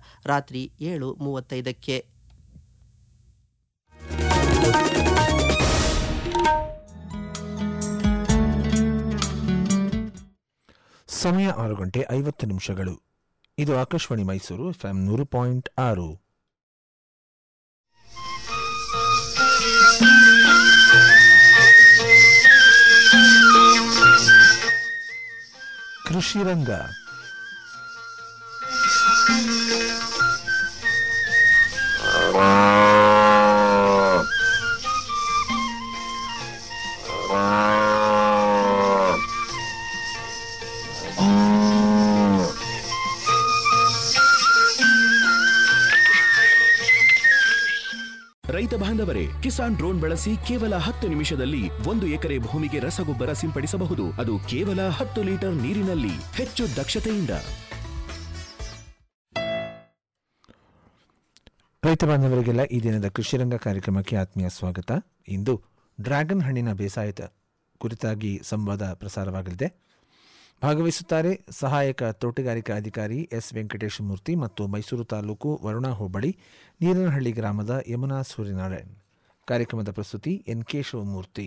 ರಾತ್ರಿ ಏಳು ಮೂವತ್ತೈದಕ್ಕೆ ಸಮಯ ಆರು ಗಂಟೆ ಐವತ್ತು ನಿಮಿಷಗಳು ಇದು ಆಕಾಶವಾಣಿ ಮೈಸೂರು ಎಫ್ಎಂ ನೂರು ಪಾಯಿಂಟ್ ಆರು ಕೃಷಿ ರಂಗ ರೈತ ಬಾಂಧವರೇ ಕಿಸಾನ್ ಡ್ರೋನ್ ಬಳಸಿ ಕೇವಲ ಹತ್ತು ನಿಮಿಷದಲ್ಲಿ ಒಂದು ಎಕರೆ ಭೂಮಿಗೆ ರಸಗೊಬ್ಬರ ಸಿಂಪಡಿಸಬಹುದು ಅದು ಕೇವಲ ಹತ್ತು ಲೀಟರ್ ನೀರಿನಲ್ಲಿ ಹೆಚ್ಚು ದಕ್ಷತೆಯಿಂದ ರೈತ ಬಾಂಧವರಿಗೆಲ್ಲ ಈ ದಿನದ ಕೃಷಿ ರಂಗ ಕಾರ್ಯಕ್ರಮಕ್ಕೆ ಆತ್ಮೀಯ ಸ್ವಾಗತ ಇಂದು ಡ್ರ್ಯಾಗನ್ ಹಣ್ಣಿನ ಬೇಸಾಯದ ಕುರಿತಾಗಿ ಸಂವಾದ ಪ್ರಸಾರವಾಗಲಿದೆ ಭಾಗವಹಿಸುತ್ತಾರೆ ಸಹಾಯಕ ತೋಟಗಾರಿಕಾ ಅಧಿಕಾರಿ ಎಸ್ ವೆಂಕಟೇಶ ಮೂರ್ತಿ ಮತ್ತು ಮೈಸೂರು ತಾಲೂಕು ವರುಣಾ ಹೋಬಳಿ ನೀರನಹಳ್ಳಿ ಗ್ರಾಮದ ಯಮುನಾ ಸೂರ್ಯನಾರಾಯಣ್ ಕಾರ್ಯಕ್ರಮದ ಪ್ರಸ್ತುತಿ ಎನ್ ಕೆ ಶಿವಮೂರ್ತಿ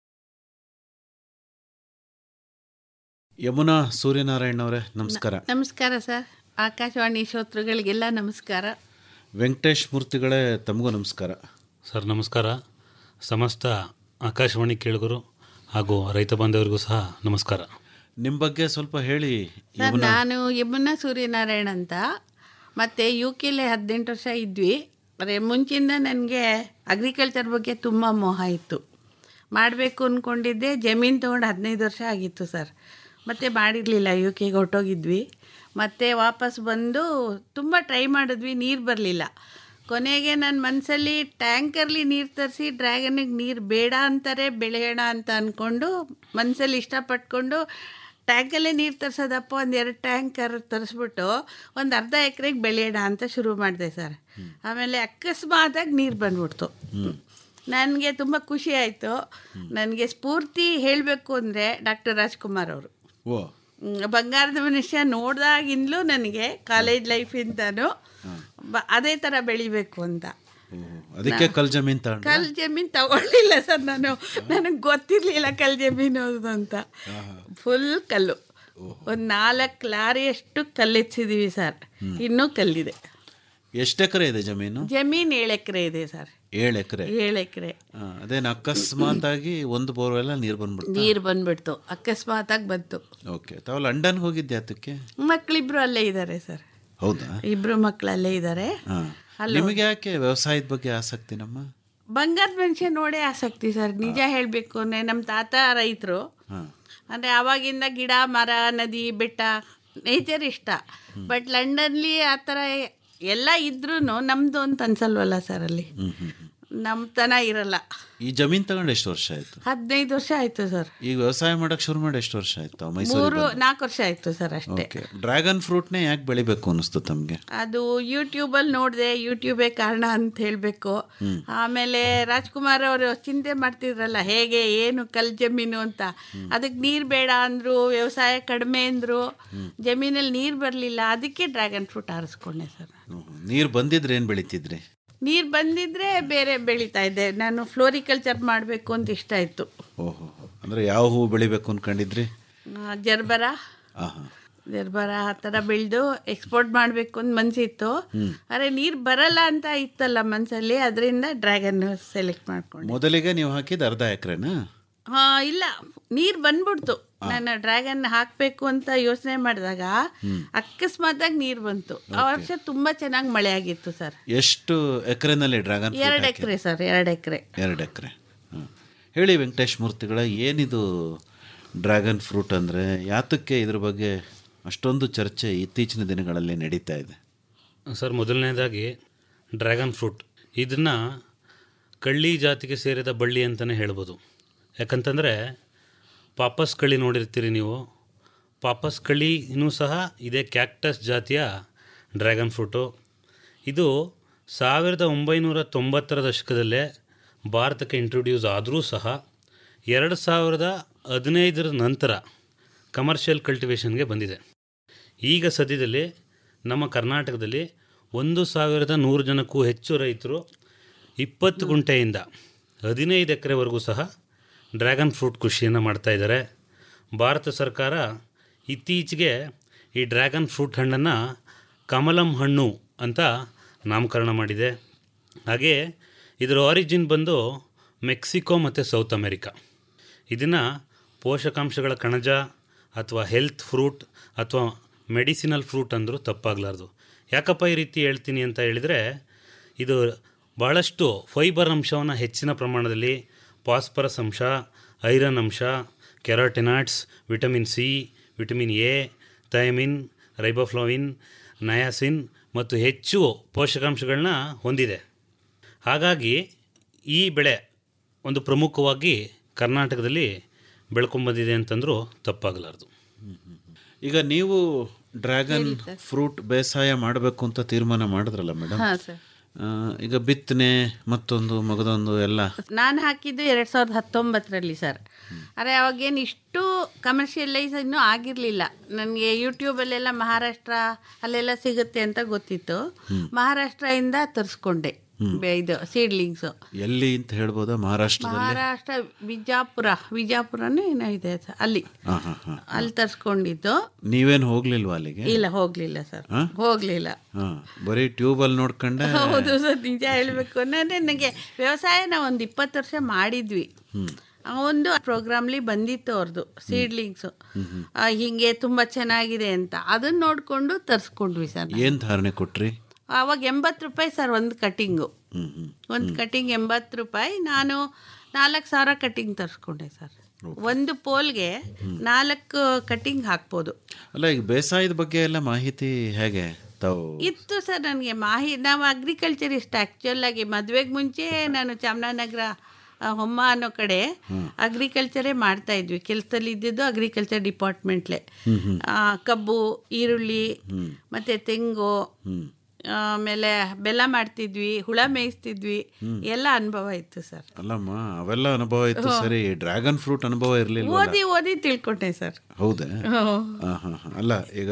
ಯಮುನಾ ಸೂರ್ಯನಾರಾಯಣ್ ಅವರೇ ನಮಸ್ಕಾರ ನಮಸ್ಕಾರ ಸರ್ ಆಕಾಶವಾಣಿ ಶ್ರೋತೃಗಳಿಗೆಲ್ಲ ನಮಸ್ಕಾರ ವೆಂಕಟೇಶ್ ಮೂರ್ತಿಗಳೇ ತಮಗೂ ನಮಸ್ಕಾರ ಸರ್ ನಮಸ್ಕಾರ ಸಮಸ್ತ ಆಕಾಶವಾಣಿ ಕೇಳುಗರು ಹಾಗೂ ರೈತ ಬಾಂಧವರಿಗೂ ಸಹ ನಮಸ್ಕಾರ ನಿಮ್ಮ ಬಗ್ಗೆ ಸ್ವಲ್ಪ ಹೇಳಿ ಸರ್ ನಾನು ಯಮುನಾ ಸೂರ್ಯನಾರಾಯಣ್ ಅಂತ ಮತ್ತು ಯು ಕೆಲೆ ಹದಿನೆಂಟು ವರ್ಷ ಇದ್ವಿ ಆದರೆ ಮುಂಚಿಂದ ನನಗೆ ಅಗ್ರಿಕಲ್ಚರ್ ಬಗ್ಗೆ ತುಂಬ ಮೋಹ ಇತ್ತು ಮಾಡಬೇಕು ಅಂದ್ಕೊಂಡಿದ್ದೆ ಜಮೀನು ತೊಗೊಂಡು ಹದಿನೈದು ವರ್ಷ ಆಗಿತ್ತು ಸರ್ ಮತ್ತೆ ಮಾಡಿರಲಿಲ್ಲ ಯು ಕೆಗೆ ಹೊರಟೋಗಿದ್ವಿ ಮತ್ತೆ ವಾಪಸ್ ಬಂದು ತುಂಬ ಟ್ರೈ ಮಾಡಿದ್ವಿ ನೀರು ಬರಲಿಲ್ಲ ಕೊನೆಗೆ ನನ್ನ ಮನಸ್ಸಲ್ಲಿ ಟ್ಯಾಂಕರ್ಲಿ ನೀರು ತರಿಸಿ ಡ್ರ್ಯಾಗನಿಗೆ ನೀರು ಬೇಡ ಅಂತಾರೆ ಬೆಳೆಯೋಣ ಅಂತ ಅಂದ್ಕೊಂಡು ಮನಸ್ಸಲ್ಲಿ ಇಷ್ಟಪಟ್ಕೊಂಡು ಟ್ಯಾಂಕಲ್ಲೇ ನೀರು ತರಿಸೋದಪ್ಪ ಒಂದು ಎರಡು ಟ್ಯಾಂಕರ್ ತರಿಸ್ಬಿಟ್ಟು ಒಂದು ಅರ್ಧ ಎಕರೆಗೆ ಬೆಳೆಯೋಣ ಅಂತ ಶುರು ಮಾಡಿದೆ ಸರ್ ಆಮೇಲೆ ಅಕಸ್ಮಾತಾಗಿ ನೀರು ಬಂದ್ಬಿಡ್ತು ನನಗೆ ತುಂಬ ಖುಷಿ ಆಯಿತು ನನಗೆ ಸ್ಫೂರ್ತಿ ಹೇಳಬೇಕು ಅಂದರೆ ಡಾಕ್ಟರ್ ರಾಜ್ಕುಮಾರ್ ಅವರು ಓ ಹ್ಮ್, ಬಂಗಾರದ ಮನುಷ್ಯ ನೋಡ್ದಾಗಿಂದಲೂ ನನಗೆ ಕಾಲೇಜ್ ಲೈಫಿಂದನೂ ಬ ಅದೇ ಥರ ಬೆಳಿಬೇಕು ಅಂತ ಓಹೋ, ಅದಕ್ಕೆ ಕಲ್ ಜಮೀನ್ ತಗೊಂಡು ಕಲ್ ಜಮೀನು ತಗೊಳ್ಳಿಲ್ಲ ಸರ್ ನಾನು ನನಗೆ ಗೊತ್ತಿರಲಿಲ್ಲ ಕಲ್ ಜಮೀನು ಅದು ಅಂತ ಫುಲ್ ಕಲ್ಲು ಒಂದು ನಾಲ್ಕು ಲಾರಿಯಷ್ಟು ಕಲ್ಲೆತ್ಸಿದೀವಿ ಸರ್ ಇನ್ನೂ ಕಲ್ಲಿದೆ ಎಷ್ಟು ಎಕರೆ ಇದೆ ಜಮೀನು ಜಮೀನು ಏಳು ಎಕರೆ ಇದೆ ಸರ್ ಏಳು ಎಕರೆ ಏಳು ಎಕರೆ ಅದೇನು ಅಕಸ್ಮಾತ್ ಆಗಿ ಒಂದು ಬೋರ್ವೆಲ್ಲ ನೀರು ಬಂದ್ಬಿಡ್ತು ನೀರು ಬಂದ್ಬಿಡ್ತು ಅಕಸ್ಮಾತಾಗಿ ಬಂತು ಓಕೆ ತಾವು ಲಂಡನ್ ಹೋಗಿದ್ದೆ ಅದಕ್ಕೆ ಮಕ್ಕಳಿಬ್ರು ಅಲ್ಲೇ ಇದ್ದಾರೆ ಸರ್ ಹೌದಾ ಇಬ್ರು ಮಕ್ಕಳು ಅಲ್ಲೇ ಇದ್ದಾರೆ ಹಾಂ ನಿಮಗೆ ಯಾಕೆ ವ್ಯವಸಾಯದ ಬಗ್ಗೆ ಆಸಕ್ತಿ ನಮ್ಮ ಬಂಗಾರದ ಮನುಷ್ಯ ನೋಡೇ ಆಸಕ್ತಿ ಸರ್ ನಿಜ ಹೇಳಬೇಕು ಅಂದರೆ ನಮ್ಮ ತಾತ ರೈತರು ಹಾಂ ಅಂದರೆ ಆವಾಗಿಂದ ಗಿಡ ಮರ ನದಿ ಬೆಟ್ಟ ನೇಚರ್ ಇಷ್ಟ ಬಟ್ ಲಂಡನ್ಲಿ ಆ ಥರ ಎಲ್ಲ ಇದ್ರೂ ನಮ್ಮದು ಅಂತ ಅನ್ಸಲ್ವಲ್ಲ ಸರ್ ಅಲ್ಲಿ ಹ್ಞೂ ಹ್ಞೂ ನಮ್ಮತನ ಇರಲ್ಲ ಈ ಜಮೀನ್ ತಗೊಂಡು ಎಷ್ಟು ವರ್ಷ ಆಯ್ತು ಹದಿನೈದು ವರ್ಷ ಆಯಿತು ಸರ್ ಈಗ ವ್ಯವಸಾಯ ಮಾಡಕ್ ಶುರು ಮಾಡಿ ಎಷ್ಟು ವರ್ಷ ಆಯ್ತು ಮೈಸೂರು ಮೂರು ನಾಲ್ಕು ವರ್ಷ ಆಯಿತು ಸರ್ ಅಷ್ಟೇ ಓಕೆ ಡ್ರ್ಯಾಗನ್ ಫ್ರೂಟ್ನೇ ಯಾಕೆ ಬೆಳಿಬೇಕು ಅನ್ನಿಸ್ತು ತಮಗೆ ಅದು ಯೂಟ್ಯೂಬಲ್ಲಿ ನೋಡಿದೆ ಯೂಟ್ಯೂಬೇ ಕಾರಣ ಅಂತ ಹೇಳಬೇಕು ಆಮೇಲೆ ರಾಜ್ಕುಮಾರ್ ಅವರು ಚಿಂತೆ ಮಾಡ್ತಿದ್ರಲ್ಲ ಹೇಗೆ ಏನು ಕಲ್ ಜಮೀನು ಅಂತ ಅದಕ್ಕೆ ನೀರು ಬೇಡ ಅಂದರು ವ್ಯವಸಾಯ ಕಡಿಮೆ ಅಂದರು ಜಮೀನಲ್ಲಿ ನೀರು ಬರಲಿಲ್ಲ ಅದಕ್ಕೆ ಡ್ರ್ಯಾಗನ್ ಫ್ರೂಟ್ ಆರಿಸ್ಕೊಂಡೆ ಸರ್ ನೀರು ಬಂದಿದ್ರೆ ಏನು ಬೆಳಿತಿದ್ರಿ ನೀರು ಬಂದಿದ್ರೆ ಬೇರೆ ಬೆಳೀತಾ ಇದ್ದೆ ನಾನು ಫ್ಲೋರಿಕಲ್ಚರ್ ಮಾಡಬೇಕು ಅಂತ ಇಷ್ಟ ಇತ್ತು ಓಹೋ ಅಂದರೆ ಯಾವ ಹೂವು ಬೆಳಿಬೇಕು ಅನ್ಕೊಂಡಿದ್ರಿ ಆ, ಜರ್ಬರ ಆಹಾ ಜರ್ಬರ ಆ ಥರ ಬೆಳೆದು ಎಕ್ಸ್ಪೋರ್ಟ್ ಮಾಡಬೇಕು ಅಂತ ಮನಸ್ಸಿತ್ತು ಆದರೆ ನೀರು ಬರಲ್ಲ ಅಂತ ಇತ್ತಲ್ಲ ಮನಸ್ಸಲ್ಲಿ ಅದರಿಂದ ಡ್ರ್ಯಾಗನ್ ಸೆಲೆಕ್ಟ್ ಮಾಡ್ಕೊಂಡೆ ಮೊದಲಿಗೆ ನೀವು ಹಾಕಿದ ಅರ್ಧ ಎಕರೆನಾ ಹಾಂ ಇಲ್ಲ ನೀರು ಬಂದ್ಬಿಡ್ತು ನಾನು ಡ್ರ್ಯಾಗನ್ ಹಾಕಬೇಕು ಅಂತ ಯೋಚನೆ ಮಾಡಿದಾಗ ಅಕಸ್ಮಾತಾಗಿ ನೀರು ಬಂತು ಆ ವರ್ಷ ತುಂಬ ಚೆನ್ನಾಗಿ ಮಳೆ ಆಗಿತ್ತು ಸರ್ ಎಷ್ಟು ಎಕರೆನಲ್ಲಿ ಡ್ರ್ಯಾಗನ್ ಎರಡು ಎಕರೆ ಸರ್ ಎರಡು ಎಕರೆ ಎರಡು ಎಕರೆ ಹೇಳಿ ವೆಂಕಟೇಶ್ ಮೂರ್ತಿಗಳ ಏನಿದು ಡ್ರ್ಯಾಗನ್ ಫ್ರೂಟ್ ಅಂದರೆ ಯಾತಕ್ಕೆ ಇದ್ರ ಬಗ್ಗೆ ಅಷ್ಟೊಂದು ಚರ್ಚೆ ಇತ್ತೀಚಿನ ದಿನಗಳಲ್ಲಿ ನಡೀತಾ ಇದೆ ಸರ್ ಮೊದಲನೇದಾಗಿ ಡ್ರ್ಯಾಗನ್ ಫ್ರೂಟ್ ಇದನ್ನು ಕಳ್ಳಿ ಜಾತಿಗೆ ಸೇರಿದ ಬಳ್ಳಿ ಅಂತಲೇ ಹೇಳ್ಬೋದು ಯಾಕಂತಂದರೆ ಪಾಪಸ್ ಕಳ್ಳಿ ನೋಡಿರ್ತೀರಿ ನೀವು ಪಾಪಸ್ ಕಳ್ಳಿ ಇನ್ನೂ ಸಹ ಇದೇ ಕ್ಯಾಕ್ಟಸ್ ಜಾತಿಯ ಡ್ರ್ಯಾಗನ್ ಫ್ರೂಟು ಇದು ಸಾವಿರದ ಒಂಬೈನೂರ ತೊಂಬತ್ತರ ದಶಕದಲ್ಲೇ ಭಾರತಕ್ಕೆ ಇಂಟ್ರೊಡ್ಯೂಸ್ ಆದರೂ ಸಹ ಎರಡು ಸಾವಿರದ ಹದಿನೈದರ ನಂತರ ಕಮರ್ಷಿಯಲ್ ಕಲ್ಟಿವೇಷನ್ಗೆ ಬಂದಿದೆ ಈಗ ಸದ್ಯದಲ್ಲಿ ನಮ್ಮ ಕರ್ನಾಟಕದಲ್ಲಿ ಒಂದು ಸಾವಿರದ ನೂರು ಜನಕ್ಕೂ ಹೆಚ್ಚು ರೈತರು ಇಪ್ಪತ್ತು ಗುಂಟೆಯಿಂದ ಹದಿನೈದು ಎಕರೆವರೆಗೂ ಸಹ ಡ್ರ್ಯಾಗನ್ ಫ್ರೂಟ್ ಕೃಷಿಯನ್ನು ಮಾಡ್ತಾ ಇದ್ದಾರೆ ಭಾರತ ಸರ್ಕಾರ ಇತ್ತೀಚೆಗೆ ಈ ಡ್ರ್ಯಾಗನ್ ಫ್ರೂಟ್ ಹಣ್ಣನ್ನು ಕಮಲಂ ಹಣ್ಣು ಅಂತ ನಾಮಕರಣ ಮಾಡಿದೆ ಹಾಗೆ ಇದರ ಆರಿಜಿನ್ ಬಂದು ಮೆಕ್ಸಿಕೋ ಮತ್ತು ಸೌತ್ ಅಮೆರಿಕಾ ಇದನ್ನು ಪೋಷಕಾಂಶಗಳ ಕಣಜ ಅಥವಾ ಹೆಲ್ತ್ ಫ್ರೂಟ್ ಅಥವಾ ಮೆಡಿಸಿನಲ್ ಫ್ರೂಟ್ ಅಂದರೂ ತಪ್ಪಾಗಲಾರ್ದು ಯಾಕಪ್ಪ ಈ ರೀತಿ ಹೇಳ್ತೀನಿ ಅಂತ ಹೇಳಿದರೆ ಇದು ಭಾಳಷ್ಟು ಫೈಬರ್ ಅಂಶವನ್ನು ಹೆಚ್ಚಿನ ಪ್ರಮಾಣದಲ್ಲಿ ಫಾಸ್ಫರಸ್ ಅಂಶ ಐರನ್ ಅಂಶ carotenoids vitamin C vitamin A thiamine riboflavin niacin ಮತ್ತು ಹೆಚ್ಚು ಪೋಷಕಾಂಶಗಳನ್ನ ಹೊಂದಿದೆ ಹಾಗಾಗಿ ಈ ಬೆಳೆ ಒಂದು ಪ್ರಮುಖವಾಗಿ ಕರ್ನಾಟಕದಲ್ಲಿ ಬೆಳ್ಕೊಂಬಂದಿದೆ ಅಂತಂದರೂ ತಪ್ಪಾಗಲಾರ್ದು ಈಗ ನೀವು ಡ್ರ್ಯಾಗನ್ ಫ್ರೂಟ್ ಬೇಸಾಯ ಮಾಡಬೇಕು ಅಂತ ತೀರ್ಮಾನ ಮಾಡಿದ್ರಲ್ಲ ಮೇಡಮ್ ಹಾಂ ಸರ್ ಈಗ ಬಿತ್ತನೆ ಮತ್ತೊಂದು ಮಗದೊಂದು ಎಲ್ಲ ನಾನು ಹಾಕಿದ್ದು ಎರಡು ಸಾವಿರದ ಹತ್ತೊಂಬತ್ತರಲ್ಲಿ ಸರ್ ಆದರೆ ಅವಾಗೇನು ಇಷ್ಟು ಕಮರ್ಷಿಯಲೈಸ್ ಇನ್ನೂ ಆಗಿರಲಿಲ್ಲ ನನಗೆ ಯೂಟ್ಯೂಬಲ್ಲೆಲ್ಲ ಮಹಾರಾಷ್ಟ್ರ ಅಲ್ಲೆಲ್ಲ ಸಿಗುತ್ತೆ ಅಂತ ಗೊತ್ತಿತ್ತು ಮಹಾರಾಷ್ಟ್ರದಿಂದ ತರಿಸ್ಕೊಂಡೆ ಬೆ- ಇದು ಸೀಡ್ಲಿಂಗ್ಸು ಎಲ್ಲಿ ಅಂತ ಹೇಳ್ಬೋದಾ ಮಹಾರಾಷ್ಟ್ರದಲ್ಲಿ ಮಹಾರಾಷ್ಟ್ರ ವಿಜಾಪುರ ವಿಜಾಪುರನೇ ಏನೋ ಇದೆ ಸರ್ ಅಲ್ಲಿ ಹಾಂ ಹಾಂ ಹಾಂ ಅಲ್ಲಿ ತರಿಸ್ಕೊಂಡಿದ್ದು ನೀವೇನು ಹೋಗ್ಲಿಲ್ವಾ ಅಲ್ಲಿಗೆ ಇಲ್ಲ ಹೋಗಲಿಲ್ಲ ಸರ್ ಹೋಗಲಿಲ್ಲ ಹಾಂ ಬರೀ ಟ್ಯೂಬಲ್ಲಿ ನೋಡ್ಕೊಂಡೆ ಹೌದು ಸರ್ ನಿಜ ಹೇಳಬೇಕು ಅಂದರೆ ನನಗೆ ವ್ಯವಸಾಯನ ಒಂದು ಇಪ್ಪತ್ತು ವರ್ಷ ಮಾಡಿದ್ವಿ ಆ ಒಂದು ಪ್ರೋಗ್ರಾಮ್ಲಿ ಬಂದಿತ್ತು ಅವ್ರದ್ದು ಸೀಡ್ಲಿಂಗ್ಸು ಹೀಗೆ ತುಂಬ ಚೆನ್ನಾಗಿದೆ ಅಂತ ಅದನ್ನ ನೋಡಿಕೊಂಡು ತರಿಸ್ಕೊಂಡ್ವಿ ಸರ್ ನಾವು. ಏನು ಧಾರಣೆ ಕೊಟ್ರಿ ಆವಾಗ ಎಂಬತ್ತು ರೂಪಾಯಿ ಸರ್ ಒಂದು ಕಟ್ಟಿಂಗು ಹ್ಮ್ ಹ್ಮ್ ಒಂದು ಕಟ್ಟಿಂಗ್ ಎಂಬತ್ತು ರೂಪಾಯಿ ನಾನು ನಾಲ್ಕು ಸಾವಿರ ಕಟ್ಟಿಂಗ್ ತರಿಸ್ಕೊಂಡೆ ಸರ್ ಒಂದು ಪೋಲ್ಗೆ ನಾಲ್ಕು ಕಟ್ಟಿಂಗ್ ಹಾಕ್ಬೋದು ಅಲ್ಲ ಈಗ ಬೇಸಾಯದ ಬಗ್ಗೆ ಎಲ್ಲ ಮಾಹಿತಿ ಹೇಗೆ ತಾವು ಇತ್ತು ಸರ್ ನನಗೆ ಮಾಹಿ ನಾವು ಅಗ್ರಿಕಲ್ಚರ್ ಇಷ್ಟ ಆ್ಯಕ್ಚುಲ್ ಆಗಿ ಮದುವೆಗೆ ಮುಂಚೆ ನಾನು ಚಾಮರಾಜನಗರ ಆ, ಹೊಮ್ಮ ಅನ್ನೋ ಕಡೆ ಅಗ್ರಿಕಲ್ಚರೇ ಮಾಡ್ತಾ ಇದ್ವಿ ಕೆಲಸದಲ್ಲಿ ಇದ್ದಿದ್ದು ಅಗ್ರಿಕಲ್ಚರ್ ಡಿಪಾರ್ಟ್ಮೆಂಟ್ಲೆ ಆ, ಕಬ್ಬು ಈರುಳ್ಳಿ ಮತ್ತು ತೆಂಗು ಆಮೇಲೆ ಬೆಲ್ಲ ಮಾಡ್ತಿದ್ವಿ ಹುಳ ಮೇಯಿಸ್ತಿದ್ವಿ ಎಲ್ಲ ಅನುಭವ ಇತ್ತು ಸರ್ ಅಲ್ಲಮ್ಮ ಅವೆಲ್ಲ ಅನುಭವ ಇತ್ತು ಸರಿ ಡ್ರ್ಯಾಗನ್ ಫ್ರೂಟ್ ಅನುಭವ ಇರಲಿಲ್ಲ ಓದಿ ಓದಿ ತಿಳ್ಕೊಂಡೆ ಸರ್ ಹೌದೇ ಹಾಂ ಹಾಂ ಅಲ್ಲ ಈಗ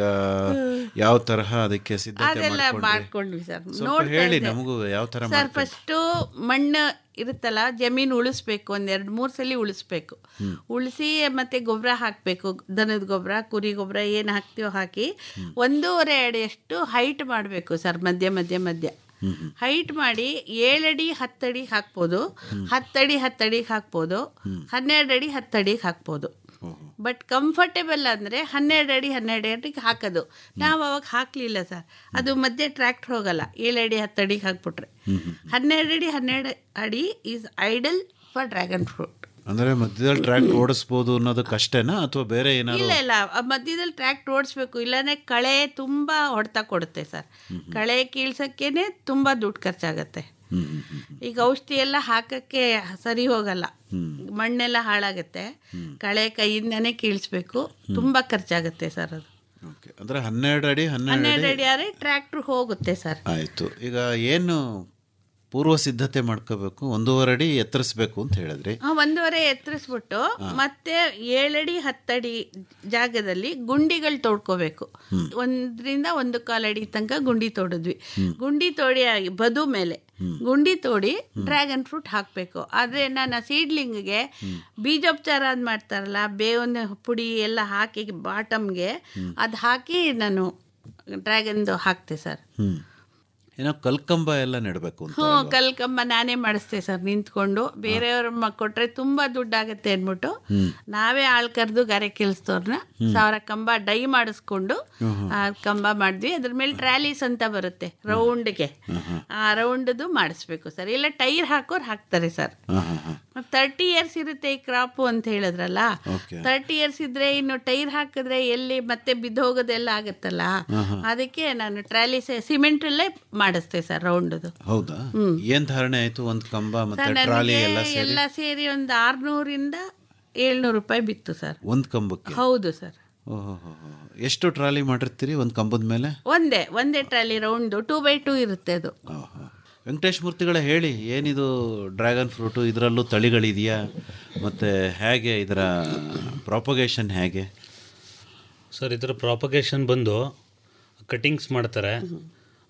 ಯಾವ ತರಹ ಅದಕ್ಕೆ ಸಿದ್ಧತೆ ಅದೆಲ್ಲ ಮಾಡ್ಕೊಂಡ್ರಿ ಮಾಡ್ಕೊಂಡ್ವಿ ಸರ್ ಸ್ವಲ್ಪ ನೋಡ್ತಾ ಹೇಳಿ ಇದ್ದೆ. ನಮಗೂ ಯಾವ ಥರ ಸರ್ ಫಸ್ಟು ಮಣ್ಣು ಇರುತ್ತಲ್ಲ ಜಮೀನು ಉಳಿಸ್ಬೇಕು ಒಂದು ಎರಡು ಮೂರು ಸಲ ಉಳಿಸ್ಬೇಕು ಉಳಿಸಿ ಮತ್ತೆ ಗೊಬ್ಬರ ಹಾಕಬೇಕು ದನದ ಗೊಬ್ಬರ ಕುರಿ ಗೊಬ್ಬರ ಏನು ಹಾಕ್ತೀವೋ ಹಾಕಿ ಒಂದೂವರೆ ಅಡಿಯಷ್ಟು ಹೈಟ್ ಮಾಡಬೇಕು ಸರ್ ಮಧ್ಯ ಮಧ್ಯ ಮಧ್ಯ ಹೈಟ್ ಮಾಡಿ ಏಳಡಿ ಹತ್ತಡಿ ಹಾಕ್ಬೋದು ಹತ್ತಡಿ ಹತ್ತಡಿಗೆ ಹಾಕ್ಬೋದು ಹನ್ನೆರಡು ಅಡಿ ಹತ್ತಡಿಗೆ ಹಾಕ್ಬೋದು ಬಟ್ ಕಂಫರ್ಟೇಬಲ್ ಅಂದರೆ ಹನ್ನೆರಡು ಅಡಿ ಹನ್ನೆರಡು ಅಡಿಗೆ ಹಾಕೋದು ನಾವು ಅವಾಗ ಹಾಕಲಿಲ್ಲ ಸರ್ ಅದು ಮಧ್ಯೆ ಟ್ರ್ಯಾಕ್ಟರ್ ಹೋಗಲ್ಲ ಏಳು ಅಡಿ ಹತ್ತು ಅಡಿಗೆ ಹಾಕ್ಬಿಟ್ರೆ ಹನ್ನೆರಡು ಅಡಿ ಹನ್ನೆರಡು ಅಡಿ is ideal for dragon fruit ಅಂದ್ರೆ ಮಧ್ಯದಲ್ಲಿ ಟ್ರ್ಯಾಕ್ ಓಡಿಸ್ಬೋದು ಅನ್ನೋದಕ್ಕಷ್ಟೇನಾ ಅಥವಾ ಬೇರೆ ಏನಾದ್ರು ಇಲ್ಲ ಇಲ್ಲ ಆ ಮಧ್ಯದಲ್ಲಿ ಟ್ರ್ಯಾಕ್ಟ್ ಓಡಿಸ್ಬೇಕು ಇಲ್ಲಾಂದ್ರೆ ಕಳೆ ತುಂಬ ಹೊಡೆತ ಕೊಡುತ್ತೆ ಸರ್ ಕಳೆ ಕೀಳ್ಸಕ್ಕೇನೆ ತುಂಬ ದುಡ್ಡು ಖರ್ಚಾಗತ್ತೆ ಹ್ಮ್ ಹ್ಮ್ ಹ್ಮ್ ಈಗ ಔಷಧಿ ಎಲ್ಲ ಹಾಕಕ್ಕೆ ಸರಿ ಹೋಗಲ್ಲ ಮಣ್ಣೆಲ್ಲ ಹಾಳಾಗತ್ತೆ ಕಳೆ ಕೈಯಿಂದನೇ ಕೀಳಿಸ್ಬೇಕು ತುಂಬ ಖರ್ಚಾಗತ್ತೆ ಸರ್ ಅದು ಓಕೆ ಅಂದ್ರೆ ಹನ್ನೆರಡು ಅಡಿ ಹನ್ನೆರಡು ಹನ್ನೆರಡು ಅಡಿ ಅಡಿ ಆದರೆ ಟ್ರ್ಯಾಕ್ಟ್ರ್ ಹೋಗುತ್ತೆ ಸರ್ ಆಯ್ತು ಈಗ ಏನು ಪೂರ್ವ ಸಿದ್ಧತೆ ಮಾಡ್ಕೋಬೇಕು ಒಂದೂವರೆ ಅಡಿ ಎತ್ತರಿಸ್ಬೇಕು ಅಂತ ಹೇಳಿದ್ರಿ ಆ, ಒಂದೂವರೆ ಎತ್ತರಿಸ್ಬಿಟ್ಟು ಮತ್ತೆ ಏಳಡಿ ಹತ್ತಡಿ ಜಾಗದಲ್ಲಿ ಗುಂಡಿಗಳು ತೋಡ್ಕೋಬೇಕು ಒಂದರಿಂದ ಒಂದು ಕಾಲಡಿ ತನಕ ಗುಂಡಿ ತೋಡಿದ್ವಿ ಗುಂಡಿ ತೋಡಿ ಆಗಿ ಬದು ಮೇಲೆ ಗುಂಡಿ ತೋಡಿ ಡ್ರ್ಯಾಗನ್ ಫ್ರೂಟ್ ಹಾಕಬೇಕು ಆದರೆ ನಾನು ಸೀಡ್ಲಿಂಗ್ಗೆ ಬೀಜೋಪಚಾರ ಅಂತ ಮಾಡ್ತಾರಲ್ಲ ಬೇವಿನ ಪುಡಿ ಎಲ್ಲ ಹಾಕಿ ಬಾಟಮ್ಗೆ ಅದು ಹಾಕಿ ನಾನು ಡ್ರ್ಯಾಗನ್ದು ಹಾಕ್ತೆ ಸರ್ ಹ್ಮ್ ಏನೋ ಕಲ್ಕಂಬ ಎಲ್ಲ ನೆಡಬೇಕು ಅಂತ ಹ್ಞೂ ಕಲ್ಕಂಬ ನಾನೇ ಮಾಡಿಸ್ತೆ ಸರ್ ನಿಂತ್ಕೊಂಡು ಬೇರೆಯವ್ರ ಮ ಕೊಟ್ರೆ ತುಂಬಾ ದುಡ್ಡಾಗತ್ತೆ ಅಂದ್ಬಿಟ್ಟು ನಾವೇ ಆಳ್ ಕರೆದು ಗಾರೆ ಕೆಲ್ಸದವ್ರನ್ನ ಸಾವಿರ ಕಂಬ ಡೈ ಮಾಡಿಸ್ಕೊಂಡು ಆ ಕಂಬ ಮಾಡಿದ್ವಿ ಅದ್ರ ಮೇಲೆ ಟ್ರ್ಯಾಲೀಸ್ ಅಂತ ಬರುತ್ತೆ ರೌಂಡ್ಗೆ ಆ ರೌಂಡ್ದು ಮಾಡಿಸ್ಬೇಕು ಸರ್ ಇಲ್ಲ ಟೈರ್ ಹಾಕೋರು ಹಾಕ್ತಾರೆ ಸರ್ ಹಾಂ ಹಾಂ ಹಾಂ ತರ್ಟಿ ಇಯರ್ಸ್ ಇರುತ್ತೆ ಈ ಕ್ರಾಪು ಅಂತ ಹೇಳಿದ್ರಲ್ಲ Okay. ತರ್ಟಿ ಇಯರ್ಸ್ ಇದ್ರೆ ಇನ್ನು ಟೈರ್ ಹಾಕಿದ್ರೆ ಎಲ್ಲಿ ಮತ್ತೆ ಬಿದ್ದೋಗೋದೆಲ್ಲ ಆಗುತ್ತಲ್ಲ ಅದಕ್ಕೆ ನಾನು ಟ್ರಾಲಿ ಸಿಮೆಂಟಲ್ಲೇ ಮಾಡಿಸ್ತೆ ಸರ್ ರೌಂಡದು ಹೌದಾ ಏನ್ ಧಾರಣೆ ಆಯ್ತು ಒಂದ್ ಕಂಬ ಮತ್ತೆ ಸರ್ ಟ್ರಾಲಿ ನನಗೆ ಎಲ್ಲ ಸೇರಿ ಎಲ್ಲ ಸೇರಿ ಒಂದು ಆರ್ನೂರಿಂದ ಏಳ್ನೂರು ರೂಪಾಯಿ ಬಿತ್ತು ಸರ್ ಒಂದ್ ಕಂಬಕ್ಕೆ ಹೌದು ಸರ್ ಓಹೋ ಎಷ್ಟು ಟ್ರಾಲಿ ಮಾಡಿರ್ತೀರಿ ಒಂದ್ ಕಂಬದ ಮೇಲೆ ಒಂದೇ ಒಂದೇ trolley round two by two ಇರುತ್ತೆ ಅದು ಓಹೋ. ವೆಂಕಟೇಶ್ ಮೂರ್ತಿಗಳ ಹೇಳಿ ಏನಿದು ಡ್ರ್ಯಾಗನ್ ಫ್ರೂಟು ಇದರಲ್ಲೂ ತಳಿಗಳಿದೆಯಾ ಮತ್ತು ಹೇಗೆ ಇದರ ಪ್ರಾಪಗೇಷನ್ ಹೇಗೆ ಸರ್ ಇದರ ಪ್ರಾಪಗೇಷನ್ ಬಂದು ಕಟಿಂಗ್ಸ್ ಮಾಡ್ತಾರೆ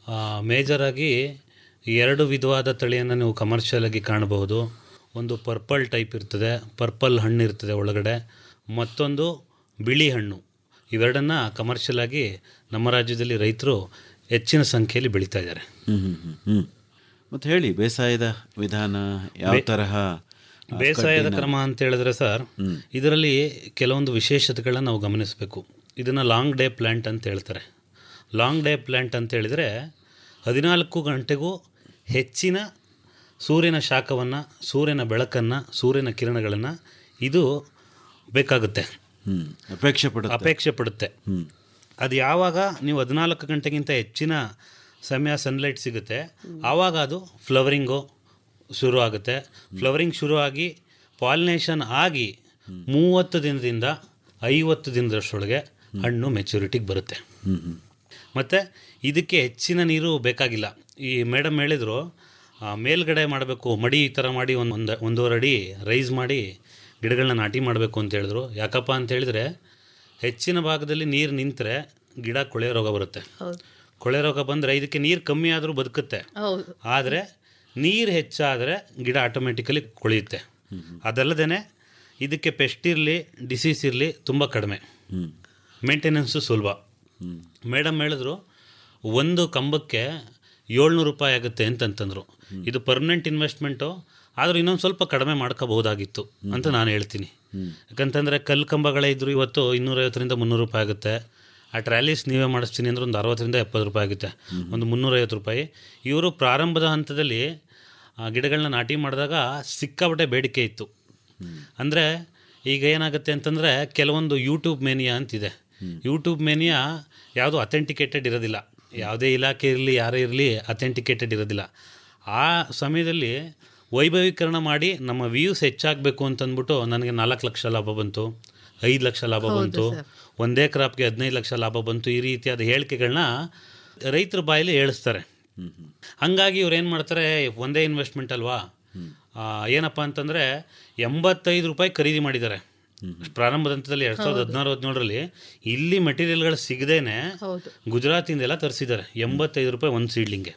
ಮೇಜರಾಗಿ ಎರಡು ವಿಧವಾದ ತಳಿಯನ್ನು ನೀವು ಕಮರ್ಷಿಯಲ್ ಆಗಿ ಕಾಣಬಹುದು ಒಂದು ಪರ್ಪಲ್ ಟೈಪ್ ಇರ್ತದೆ ಪರ್ಪಲ್ ಹಣ್ಣು ಇರ್ತದೆ ಒಳಗಡೆ ಮತ್ತೊಂದು ಬಿಳಿ ಹಣ್ಣು ಇವೆರಡನ್ನು ಕಮರ್ಷಿಯಲ್ ಆಗಿ ನಮ್ಮ ರಾಜ್ಯದಲ್ಲಿ ರೈತರು ಹೆಚ್ಚಿನ ಸಂಖ್ಯೆಯಲ್ಲಿ ಬೆಳೀತಾ ಇದ್ದಾರೆ ಹ್ಮ್ ಹ್ಮ್ ಹ್ಮ್ ಹ್ಮ್ ಮತ್ತೆ ಹೇಳಿ ಬೇಸಾಯದ ವಿಧಾನ ಯಾವ ತರಹ ಆ, ಬೇಸಾಯದ ಕಡ್ಡಿನ- ಕ್ರಮ ಅಂತ ಹೇಳಿದ್ರೆ ಸರ್ ಇದರಲ್ಲಿ ಕೆಲವೊಂದು ವಿಶೇಷತೆಗಳನ್ನ ನಾವು ಗಮನಿಸಬೇಕು ಇದನ್ನು ಲಾಂಗ್ ಡೇ ಪ್ಲ್ಯಾಂಟ್ ಅಂತ ಹೇಳ್ತಾರೆ ಲಾಂಗ್ ಡೇ ಪ್ಲ್ಯಾಂಟ್ ಅಂತ ಹೇಳಿದರೆ ಹದಿನಾಲ್ಕು ಗಂಟೆಗೂ ಹೆಚ್ಚಿನ ಸೂರ್ಯನ ಶಾಖವನ್ನು ಸೂರ್ಯನ ಬೆಳಕನ್ನು ಸೂರ್ಯನ ಕಿರಣಗಳನ್ನು ಇದು ಬೇಕಾಗುತ್ತೆ ಹ್ಮ್ ಅಪೇಕ್ಷೆ ಪಡುತ್ತೆ ಅಪೇಕ್ಷೆ ಪಡುತ್ತೆ ಹ್ಮ್ ಅದು ಯಾವಾಗ ನೀವು ಹದಿನಾಲ್ಕು ಗಂಟೆಗಿಂತ ಹೆಚ್ಚಿನ ಸಮಯ ಸನ್ಲೈಟ್ ಸಿಗುತ್ತೆ ಆವಾಗ ಅದು ಫ್ಲವರಿಂಗು ಶುರು ಆಗುತ್ತೆ ಫ್ಲವರಿಂಗ್ ಶುರುವಾಗಿ ಪಾಲಿನೇಷನ್ ಆಗಿ ಮೂವತ್ತು ದಿನದಿಂದ ಐವತ್ತು ದಿನದಷ್ಟರೊಳಗೆ ಹಣ್ಣು ಮೆಚುರಿಟಿಗೆ ಬರುತ್ತೆ ಹ್ಮ್ ಹ್ಮ್ ಮತ್ತು ಇದಕ್ಕೆ ಹೆಚ್ಚಿನ ನೀರು ಬೇಕಾಗಿಲ್ಲ ಈ ಮೇಡಮ್ ಹೇಳಿದರು ಆ, ಮೇಲ್ಗಡೆ ಮಾಡಬೇಕು ಮಡಿ ಈ ಥರ ಮಾಡಿ ಒಂದು ಒಂದು ಒಂದೂವರೆ ಅಡಿ ರೈಸ್ ಮಾಡಿ ಗಿಡಗಳನ್ನ ನಾಟಿ ಮಾಡಬೇಕು ಅಂತ ಹೇಳಿದ್ರು ಯಾಕಪ್ಪ ಅಂತ ಹೇಳಿದರೆ ಹೆಚ್ಚಿನ ಭಾಗದಲ್ಲಿ ನೀರು ನಿಂತರೆ ಗಿಡ ಕೊಳೆ ರೋಗ ಬರುತ್ತೆ ಹೌದು ಕೊಳೆ ರೋಗ ಬಂದರೆ ಇದಕ್ಕೆ ನೀರು ಕಮ್ಮಿ ಆದರೂ ಬದುಕುತ್ತೆ ಹೌದು ಆದರೆ ನೀರು ಹೆಚ್ಚಾದರೆ ಗಿಡ ಆಟೋಮೆಟಿಕಲಿ ಕೊಳೆಯುತ್ತೆ ಅದಲ್ಲದೆ ಇದಕ್ಕೆ ಪೆಸ್ಟ್ ಇರಲಿ ಡಿಸೀಸ್ ಇರಲಿ ತುಂಬ ಕಡಿಮೆ ಹ್ಮ್ ಮೇಂಟೆನೆನ್ಸು ಸುಲಭ ಹ್ಮ್ ಮೇಡಮ್ ಹೇಳಿದ್ರು ಒಂದು ಕಂಬಕ್ಕೆ ಏಳ್ನೂರು ರೂಪಾಯಿ ಆಗುತ್ತೆ ಅಂತಂತಂದರು ಇದು ಪರ್ಮನೆಂಟ್ ಇನ್ವೆಸ್ಟ್ಮೆಂಟು ಆದರೂ ಇನ್ನೊಂದು ಸ್ವಲ್ಪ ಕಡಿಮೆ ಮಾಡ್ಕೋಬಹುದಾಗಿತ್ತು ಅಂತ ನಾನು ಹೇಳ್ತೀನಿ ಯಾಕಂತಂದರೆ ಕಲ್ಲು ಕಂಬಗಳೇ ಇದ್ದರು ಇವತ್ತು ಇನ್ನೂರೈವತ್ತರಿಂದ ಮುನ್ನೂರು ರೂಪಾಯಿ ಆಗುತ್ತೆ ಆ ಟ್ರ್ಯಾಲೀಸ್ ನೀವೇ ಮಾಡಿಸ್ತೀನಿ ಅಂದ್ರೆ ಒಂದು ಅರವತ್ತರಿಂದ ಎಪ್ಪತ್ತು ರೂಪಾಯಿ ಆಗುತ್ತೆ ಒಂದು ಮುನ್ನೂರೈವತ್ತು ರೂಪಾಯಿ ಇವರು ಪ್ರಾರಂಭದ ಹಂತದಲ್ಲಿ ಆ, ಗಿಡಗಳನ್ನ ನಾಟಿ ಮಾಡಿದಾಗ ಸಿಕ್ಕಾಪಟ್ಟೆ ಬೇಡಿಕೆ ಇತ್ತು ಅಂದರೆ ಈಗ ಏನಾಗುತ್ತೆ ಅಂತಂದರೆ ಕೆಲವೊಂದು ಯೂಟ್ಯೂಬ್ ಮೇನಿಯಾ ಅಂತಿದೆ ಯೂಟ್ಯೂಬ್ ಮೇನಿಯಾ ಯಾವುದು ಅಥೆಂಟಿಕೇಟೆಡ್ ಇರೋದಿಲ್ಲ ಯಾವುದೇ ಇಲಾಖೆ ಇರಲಿ ಯಾರೇ ಇರಲಿ ಅಥೆಂಟಿಕೇಟೆಡ್ ಇರೋದಿಲ್ಲ ಆ ಸಮಯದಲ್ಲಿ ವೈಭವೀಕರಣ ಮಾಡಿ ನಮ್ಮ ವ್ಯೂಸ್ ಹೆಚ್ಚಾಗಬೇಕು ಅಂತಂದ್ಬಿಟ್ಟು ನನಗೆ ನಾಲ್ಕು ಲಕ್ಷ ಲಾಭ ಬಂತು ಐದು ಲಕ್ಷ ಲಾಭ ಬಂತು ಒಂದೇ ಕ್ರಾಪ್ಗೆ ಹದಿನೈದು ಲಕ್ಷ ಲಾಭ ಬಂತು ಈ ರೀತಿಯಾದ ಹೇಳಿಕೆಗಳನ್ನ ರೈತರ ಬಾಯಲ್ಲಿ ಹೇಳಿಸ್ತಾರೆ ಹಂಗಾಗಿ ಇವ್ರು ಏನು ಮಾಡ್ತಾರೆ ಒಂದೇ ಇನ್ವೆಸ್ಟ್ಮೆಂಟ್ ಅಲ್ವಾ ಆ, ಏನಪ್ಪ ಅಂತಂದರೆ ಎಂಬತ್ತೈದು ರೂಪಾಯಿ ಖರೀದಿ ಮಾಡಿದ್ದಾರೆ ಪ್ರಾರಂಭದ ಹಂತದಲ್ಲಿ ಎರಡು ಸಾವಿರದ ಹದಿನಾರು ಹದಿನೇಳರಲ್ಲಿ ಇಲ್ಲಿ ಮೆಟೀರಿಯಲ್ಗಳು ಸಿಗದೇನೆ ಹೌದು ಗುಜರಾತಿಂದೆಲ್ಲ ತರಿಸಿದ್ದಾರೆ ಎಂಬತ್ತೈದು ರೂಪಾಯಿ ಒಂದು ಸೀಡ್ಲಿಂಗೆ